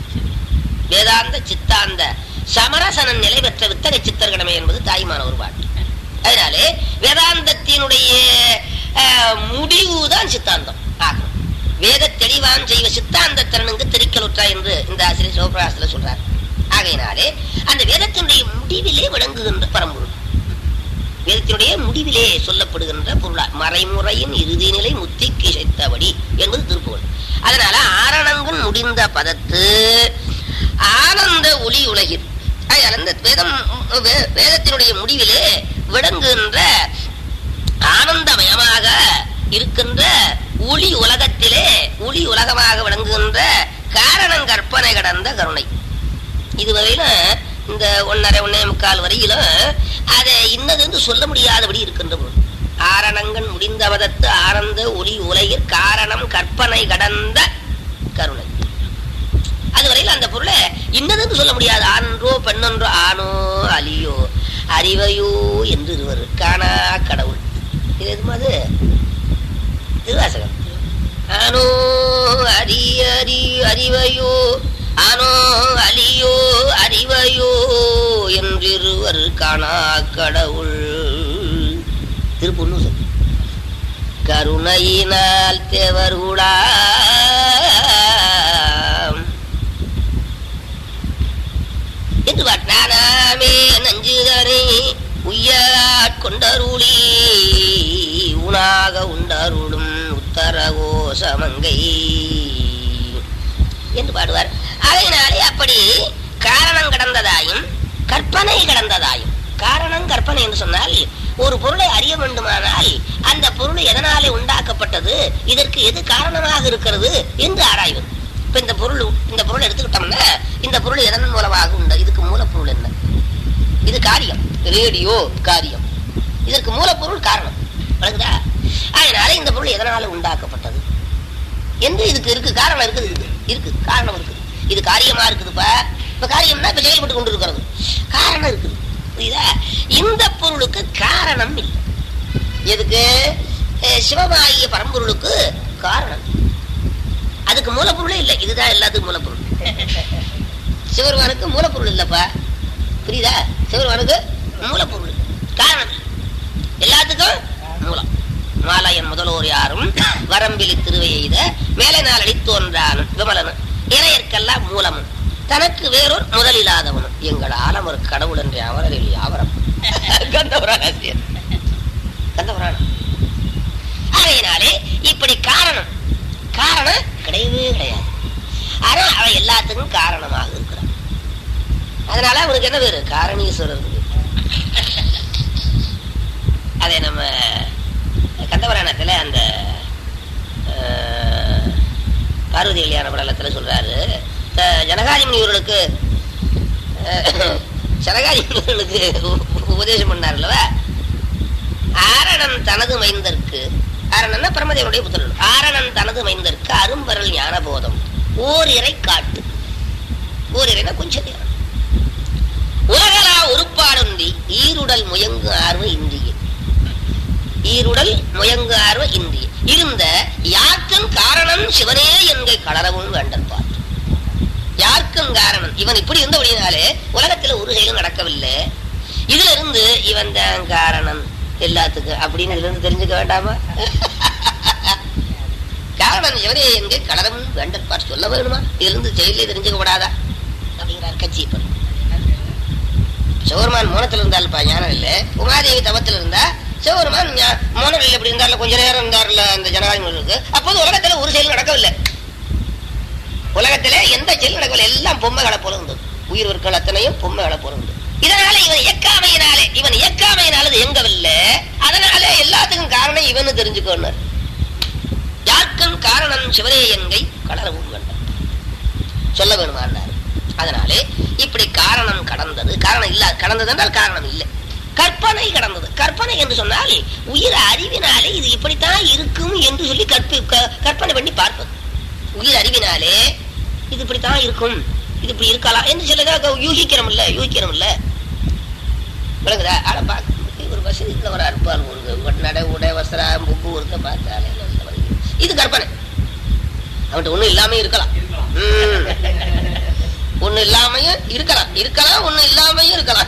வேதாந்த சித்தாந்த சமரசனன் நிலை பெற்ற வித்தக சித்தர்கணமே என்பது தாய்மான ஒரு பாட்டு அதனாலே வேதாந்தத்தினுடைய அஹ், முடிவுதான் சித்தாந்தம் ஆகும் வேத தெளிவான் செய்வ சித்தாந்த திறனுக்கு தெரிக்கலுற்றா என்று இந்த ஆசிரியர் சிவபிரகாசத்துல சொல்றார் ஆகையினாலே அந்த வேதத்தினுடைய முடிவிலே விளங்குகின்ற பரம்பொருள் வேதத்தினுடைய முடிவிலே சொல்லப்படுகின்ற பொருளா மறைமுறையின் இறுதி நிலை முத்திக்கு இசைத்தபடி என்பது திருப்புகழ் அதனால ஆரணங்கன் முடிந்த பதத்து ஆனந்த ஒளி உலகில் ஆகையால் இந்த வேதம் வே- வேதத்தினுடைய முடிவிலே விளங்குகின்ற ஆனந்தமயமாக இருக்கின்ற ஒளி உலகத்திலே ஒளி உலகமாக விளங்குகின்ற காரணம் கற்பனை கடந்த கருணை இதுவரையில இந்த ஒன்னரை ஒன்னே முக்கால் வரையிலும் அதை இன்னதென்று சொல்ல முடியாதபடி இருக்கின்ற பொருள் ஆரணங்கள் முடிந்த மதத்து ஆனந்த ஒளி உலகில் காரணம் கற்பனை கடந்த கருணை அதுவரையில் அந்த பொருளை இன்னதென்று சொல்ல முடியாது ஆன்றோ பெண்ணொன்றோ ஆணோ அலியோ அறிவையோ என்று இருவர் காணா கடவுள் இது எதுமா அது திருவாசகம் ஆனோ அரி அரி அறிவையோ ஆனோ அலியோ அறிவையோ என்றிருவர் காணா கடவுள் திருப்பொன்னு கருணையினால் தேவர்களா என்று நானாமே நஞ்சுதனை உய்யாட்கொண்டருளி உணாக உண்டருளும் உத்தரகோசமங்கை என்று பாடுவார் அதனாலே அப்படி காரணம் கடந்ததாயும் கற்பனை கடந்ததாயும் காரணம் கற்பனை என்று சொன்னால் ஒரு பொருளை அறிய வேண்டுமானால் அந்த பொருள் எதனாலே உண்டாக்கப்பட்டது இதற்கு எது காரணமாக இருக்கிறது என்று ஆராய்வது இப்ப இந்த பொருள் இந்த பொருள் எடுத்துக்கிட்டோம்னா இந்த பொருள் எதன் மூலமாக உண்டு இதுக்கு மூலப்பொருள் என்ன இது காரியம் ரேடியோ காரியம் இதற்கு மூலப்பொருள் காரணம் விளங்குதா அதனால இந்த பொருள் எதனால உண்டாக்கப்பட்டது என்று இதுக்கு இருக்கு காரணம் இருக்குது இருக்கு இருக்கு காரணம் இருக்குது இது காரியமா இருக்குதுப்பா இப்ப காரியம்னா இப்ப செயல்பட்டு கொண்டு இருக்கிறது காரணம் இருக்குது புரியுதா இந்த பொருளுக்கு காரணம் இல்லை எதுக்கு அஹ் சிவமாகிய பரம்பொருளுக்கு காரணம் அதுக்கு மூலப்பொருளே இல்லை இதுதான் எல்லாத்துக்கும் மூலப்பொருள் சிவருமானுக்கு மூலப்பொருள் இல்லப்பா புரியுதா சிவருமானுக்கு மூலப்பொருள் காரணம் எல்லாத்துக்கும் மூலம் மாலையன் முதலோர் யாரும் வரம்பிலி திருவை எய்த மேலை நாளடி தோன்றானும் விமலனும் இறையற்கெல்லாம் மூலமும் தனக்கு வேறொரு முதலில்லாதவனும் எங்கள் ஆலமர் கடவுள் என்று அவரில் யாவரம் கந்தபுராண ஆசிரியர் கந்தபுராணம் ஆகையினாலே இப்படி காரணம் காரணம் கிடையவே கிடையாது ஆனா அவன் எல்லாத்துக்கும் காரணமாக இருக்கிறான் அதனால அவனுக்கு என்ன பேரு காரணீஸ்வரர் பேரு. அதை நம்ம கந்தபுராணத்துல அந்த அஹ், பார்வதி கல்யாண படலத்துல சொல்றாரு த- ஜனகாதி முனிவர்களுக்கு அஹ், ஜனகாதி முனிவர்களுக்கு உ- உபதேசம் பண்ணார்லவா ஆரணன் தனது மைந்தற்கு ஆரணன்னா பிரமதேவனுடைய புத்திரன் ஆரணன் தனது மைந்தற்கு அரும்பரல் ஞான போதம் ஓரிரை காட்டு ஓரிரைனா கொஞ்சம் நேரம் உலகலா உருப்பாடுந்தி ஈருடல் முயங்கு ஆர்வ இந்திய ஈருடல் முயங்கு ஆர்வ இந்திய இருந்த யார்க்கும் காரணம் சிவனே என்கை கலரவும் வேண்டல் பார்த்து யாருக்கும் காரணம் இவன் இப்படி இருந்தபடினாலே உலகத்துல ஒரு செயலும் நடக்கவில்லை இதுல இருந்து இவன் தான் காரணம் எல்லாத்துக்கும் அப்படின்னு இதுல இருந்து தெரிஞ்சுக்க வேண்டாமா காரணம் எவரே எங்கே கலரம் வேண்டல் பார்த்து சொல்ல வேணுமா இதுல இருந்து செயலே தெரிஞ்சுக்க கூடாதா அப்படிங்கிறார் கட்சியப்பன் சிவருமான் மோனத்துல இருந்தால்ப்பா ஞானம் இல்ல உமாதேவி தவத்துல இருந்தா சிவருமான் ஞா- மோனவில் எப்படி இருந்தார்ல கொஞ்ச நேரம் இருந்தார்ல அந்த ஜனகாதிமுக்கு அப்போது உலகத்துல ஒரு செயல் நடக்கவில்லை உலகத்துல எந்த செயல் நடக்கவில்லை எல்லாம் பொம்மைகளை போல இருந்தது உயிர்வர்கள் அத்தனையும் பொம்மைகளை போல இருந்தது இதனால இவன் இயக்காமையினாலே இவன் இயக்காமையினால அது இயங்கவில்லை அதனால எல்லாத்துக்கும் காரணம் இவனு தெரிஞ்சுக்கணும் யாருக்கும் காரணம் சிவனே எங்கை கலரவும் வேண்டாம் சொல்ல வேணுமாண்டார் அதனாலே இப்படி காரணம் கடந்தது காரணம் இல்ல கடந்தது என்றால் காரணம் இல்லை கற்பனை கடந்தது கற்பனை என்று சொன்னால் உயிர் அறிவினாலே இது இப்படித்தான் இருக்கும் என்று சொல்லி கற்பி க- கற்பனை பண்ணி பார்ப்பது உயிர் அறிவினாலே இது இப்படித்தான் இருக்கும் இது இப்படி இருக்கலாம் என்று சிலதாக யூகிக்கிறோம் இல்ல யூகிக்கிறோம் இல்ல விளங்குதா ஆட பார்க்க ஒரு வசதி உள்ளவரா இருப்பார் ஒரு நடை உடை வஸ்திரம் புக்கு ஒருத்த பார்த்தாலே நல்ல வழி. இது கற்பனை அவன்கிட்ட ஒண்ணும் இல்லாம இருக்கலாம் ம். ஒண்ணு இல்லாமையும் இருக்கலாம் இருக்கலாம் ஒண்ணு இல்லாமையும் இருக்கலாம்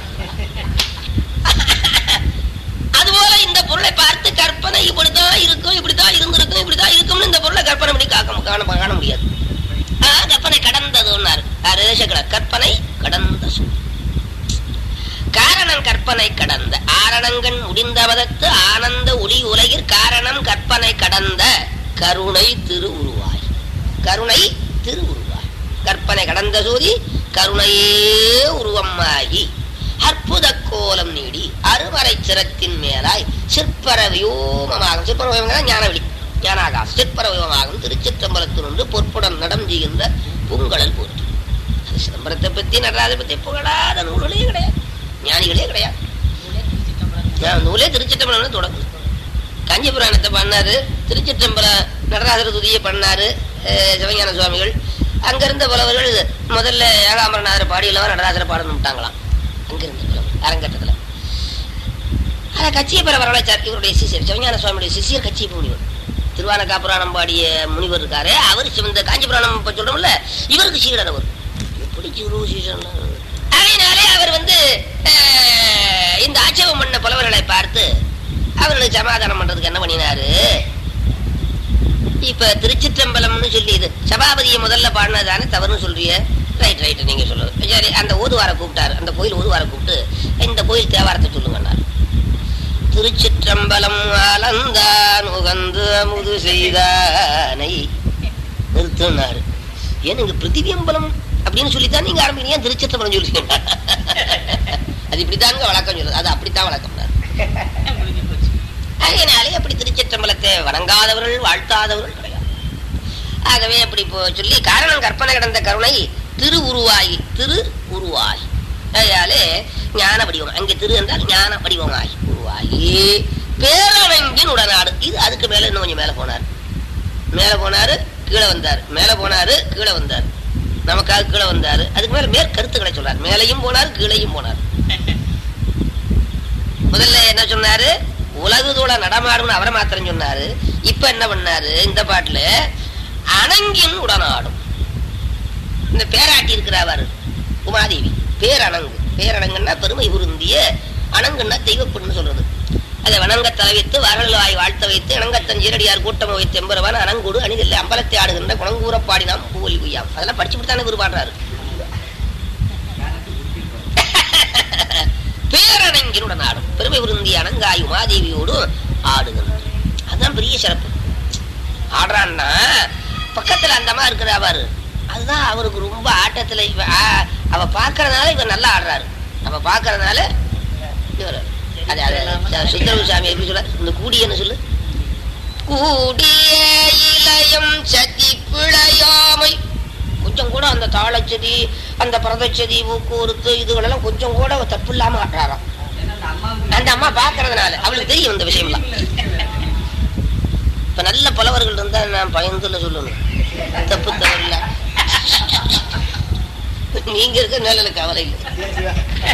அதுபோல இந்த பொருளை பார்த்து கற்பனை இப்படித்தான் இருக்கும் இப்படித்தான் இருந்திருக்கும் இப்படித்தான் இருக்கும்னு இந்த பொருளை கற்பனை பண்ணி காக்க காண காண முடியாது ஆ, கற்பனை கடந்ததுன்னாரு ஆ, ரேஷகட கற்பனை கடந்த சொல் காரணம் கற்பனை கற்பனை கடந்த ஆரணங்கன் முடிந்தவதற்கு ஆனந்த ஒளி உலகிற் காரணம் கற்பனை கடந்த கருணை திரு உருவாய் கருணை திரு உருவாய் கற்பனை கடந்த சோதி கருணையே உருவமாகி அற்புத கோலம் நீடி அருமறை சிரத்தின் மேலாய் சிற்பர வியோமமாகும் சிற்பர வியோகம் ஞானவெளி ஞானாகாசம் சிற்பர வியோகமாகும் திருச்சிற்றம்பலத்தினொன்று பொற்புடன் நடந்துகின்ற பூங்கடல் போற்று அது சிதம்பரத்தை பத்தி நடராஜை பத்தி புகழாத நூல்களே கிடையாது ஞானிகளே கிடையாது நான் நூலே திருச்சிற்றம்பலம் தொடங்குது காஞ்சி புராணத்தை பண்ணாரு திருச்சிற்றம்பலம் நடராஜர் துதியை பண்ணாரு அஹ் சிவஞான சுவாமிகள் அங்கிருந்த புலவர்கள் முதல்ல ஏகாமரநாதர் பாடியிலவா நடராஜரை பாடணும்ட்டாங்களாம் அங்கிருந்த புலவர் அரங்கட்டத்துல அதை கட்சியை பெற வரவழைச்சார் இவருடைய சிஷியர் சிவஞான சுவாமியுடைய சிஷியர் கட்சி முனிவர் திருவானக்கா புராணம் பாடிய முனிவர் இருக்காரு அவர் இந்த காஞ்சி புராணம் இப்ப சொல்றோம்ல இவருக்கு சீடர் அவர் எப்படி குரு சீசன் அதனாலே அவர் வந்து அஹ், இந்த ஆட்சேபம் பண்ண புலவர்களை பார்த்து அவர்களுக்கு சமாதானம் பண்றதுக்கு என்ன பண்ணினாரு இப்ப திருச்சிற்றம்பலம்னு சொல்லி இது சபாபதியை முதல்ல பாடினதானே தவறுன்னு சொல்றிய ரைட் ரைட் நீங்க சொல்லுங்க சரி அந்த ஓதுவார கூப்பிட்டாரு அந்த கோயில் ஓதுவார கூப்பிட்டு இந்த கோயில் தேவாரத்தை சொல்லுங்கன்னாரு திருச்சிற்றம்பலம் அலந்தான் உகந்து அமுது செய்தானை நிறுத்தினாரு ஏன் இங்க பிருத்திவியம்பலம் அப்படின்னு சொல்லித்தான் நீங்க ஆரம்பிக்கிறீங்க ஏன் திருச்சிற்றம்பலம் சொல்லுவீங்க அது இப்படித்தாங்க வழக்கம் சொல்லுது அது அப்படித்தான் வழக்கம் அதனாலே அப்படி திருச்சிற்றம்பலத்தை வணங்காதவர்கள் வாழ்த்தாதவர்கள் கிடையாது ஆகவே அப்படி இப்போ சொல்லி காரணம் கற்பனை கிடந்த கருணை திரு உருவாகி திரு உருவாகி அதனாலே ஞான வடிவம் அங்கே திரு என்றால் ஞான வடிவமாகி உருவாகி பேரவங்கின் உடனாடு இது அதுக்கு மேல இன்னும் கொஞ்சம் மேல போனார் மேல போனாரு கீழே வந்தார் மேல போனாரு கீழே வந்தார் நமக்காக கீழே வந்தாரு அதுக்கு மேல மேற் கருத்துக்களை சொல்றார் மேலையும் போனார் கீழையும் போனார் முதல்ல என்ன சொன்னாரு உலகுதோட நடமாடும்னு அவரை மாத்திரம் சொன்னாரு இப்ப என்ன பண்ணாரு இந்த பாட்டுல அணங்கின் உடனாடும் இந்த பேராட்டி இருக்கிறார் உமாதேவி பேரணங்கு பேரணங்குன்னா பெருமை உருந்திய அணங்குன்னா தெய்வப்பொண்ணு சொல்றது அதை வணங்க தலவித்து வரலாய் வாழ்த்த வைத்து இணங்கத்தன் ஜீரடியார் கூட்டம் வைத்து எம்பரவான் அணங்கோடு அணிதில்லை அம்பலத்தை ஆடுகின்ற குணங்கூற பாடினாம் பூவொலி உய்யாம் அதெல்லாம் படிச்சு விட்டானே இவர் பாடுறாரு பேரணங்கினுடன் ஆடும் பெருமை உருந்திய அணங்காய் உமாதேவியோடு ஆடுகின்றார் அதுதான் பெரிய சிறப்பு ஆடுறான்னா பக்கத்துல அந்த அம்மா இருக்கிற அவரு அதுதான் அவருக்கு ரொம்ப ஆட்டத்துல இவ- ஆ- அவ பாக்குறதுனால இவர் நல்லா ஆடுறாரு அவ பாக்குறதுனால இவர் அது அது சுந்தரவு சாமி எப்படி சொல்ல இந்த கூடி என்ன சொல்லு கூடிய இளையம் சதி பிழையாமை கொஞ்சம் கூட அந்த தாளச்சதி அந்த பிரதச்சதி ஊக்குவரத்து இதுகளெல்லாம் கொஞ்சம் கூட அவ தப்பு இல்லாம ஆடுறாராம் அந்த அம்மா பாக்குறதுனால அவளுக்கு தெரியும் இந்த விஷயம்லாம் இப்ப நல்ல புலவர்கள் இருந்தா நான் பயந்துல சொல்லணும் தப்பு தவறில்ல நீங்க இருக்க நிழல கவலை இல்லை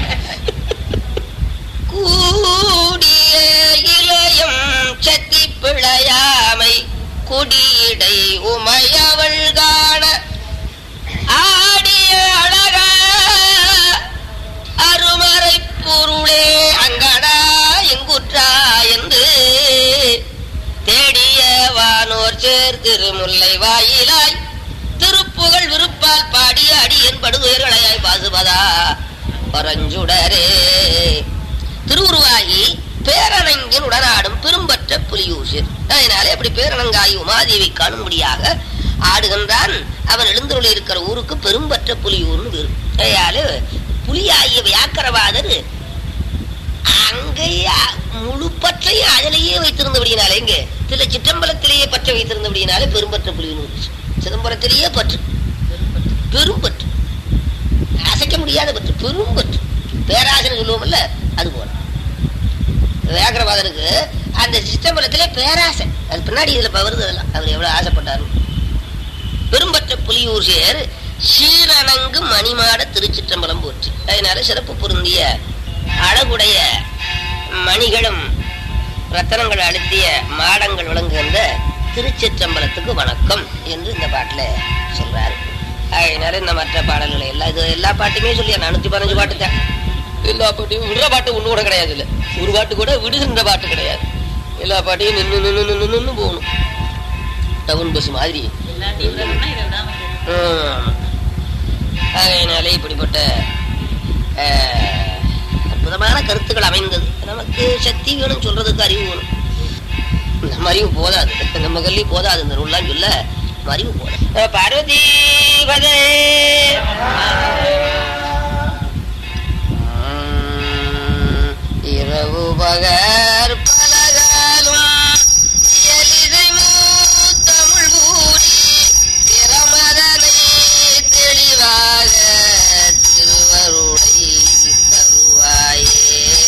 கூடிய இளையம் சத்தி பிழையாமை குடியடை உமையவள் காண ஆடிய அழகா அருமறை பொருளே அங்கடா எங்குற்றா என்று தேடிய வானோர் சேர் திருமுல்லை வாயிலாய் திருப்புகழ் விருப்பால் பாடிய அடியன் படுதுயர்களையாய் பாசுபதா பரஞ்சுடரே திருவுருவாகி பேரணங்கின் உடனாடும் பெரும்பற்ற புலியூசிர் அதனாலே அப்படி பேரணங்காயி உமாதேவி காணும்படியாக ஆடுகின்றான் அவன் எழுந்தருளி இருக்கிற ஊருக்கு பெரும்பற்ற புலியூர்னு பேரு அதனாலே புலியாகிய வியாக்கரவாதர் அங்கேயே முழு பற்றையும் அதிலேயே வைத்திருந்தபடியினாலே இங்க சில சிற்றம்பலத்திலேயே பற்ற வைத்திருந்தபடியினாலே பெரும்பற்ற புலியூர் சிதம்பரத்திலேயே பற்று பெரும்பற்று அசைக்க முடியாத பற்று பெரும்பற்று பேராசனை சொல்லுவோம்ல அது போல வியாகரவாதனுக்கு அந்த சித்தம்பலத்திலே பேராசை அது பின்னாடி இதுல இப்ப வருது அதெல்லாம் அவர் எவ்வளவு ஆசைப்பட்டாரு பெரும்பற்ற புலியூர் சேர் சீரணங்கு மணிமாட திருச்சிற்றம்பலம் போச்சு அதனால சிறப்பு பொருந்திய அழகுடைய மணிகளும் ரத்தனங்கள் அழுத்திய மாடங்கள் விளங்குகின்ற திருச்சிற்றம்பலத்துக்கு வணக்கம் என்று இந்த பாட்டுல சொல்றாரு அதனால இந்த மற்ற பாடல்களை எல்லாம் இது எல்லா பாட்டுமே சொல்லி நானூத்தி பதினஞ்சு பாட்டு தான் எல்லா பாட்டையும் விடுற பாட்டு ஒண்ணு கூட கிடையாது இல்ல ஒரு பாட்டு கூட விடுகின்ற பாட்டு கிடையாது எல்லா பாட்டையும் நின்னு நின்னு நின்னு நின்னு போகணும் டவுன் பஸ் மாதிரி ஹம். அதனாலே இப்படிப்பட்ட அஹ், அற்புதமான கருத்துக்கள் அமைந்தது நமக்கு சக்தி வேணும் சொல்றதுக்கு அறிவு வேணும் நம்ம அறிவு போதாது நம்ம கல்வி போதாது இந்த நூல்லாம் சொல்ல நம்ம அறிவு போதாது பார்வதி பதே உம், இரவு பகர் பலகாலும் இயலிசை மூத்தமிழ் கூடி திறமதனை தெளிவாக திருவருளை தருவாயே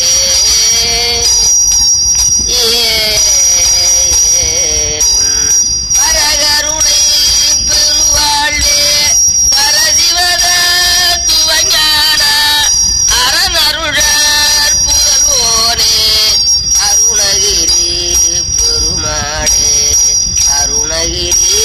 பரகருணை பெருவாழ்வே பரசிவத துவஞான அரணருழற் புகழ்வோனே அருணகிரி பெருமாளே அருணகிரி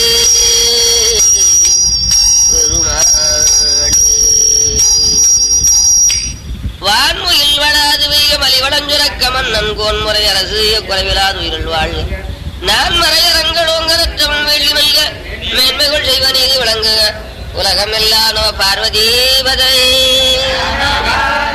பெருமாளே வான்முகில் வளாது வெய்ய மலி வளஞ்சுரக்க மன்னன் கோன்முறை அரசு குறைவிலாது உயிரில் வாழ்க நான் மறையரங்கள் ஓங்கரற்றவன் வெள்ளி மல்க மேன்மைகள் செய்வ நீதி விளங்குக உலகமெல்லாம் நோ பார்வதி பதை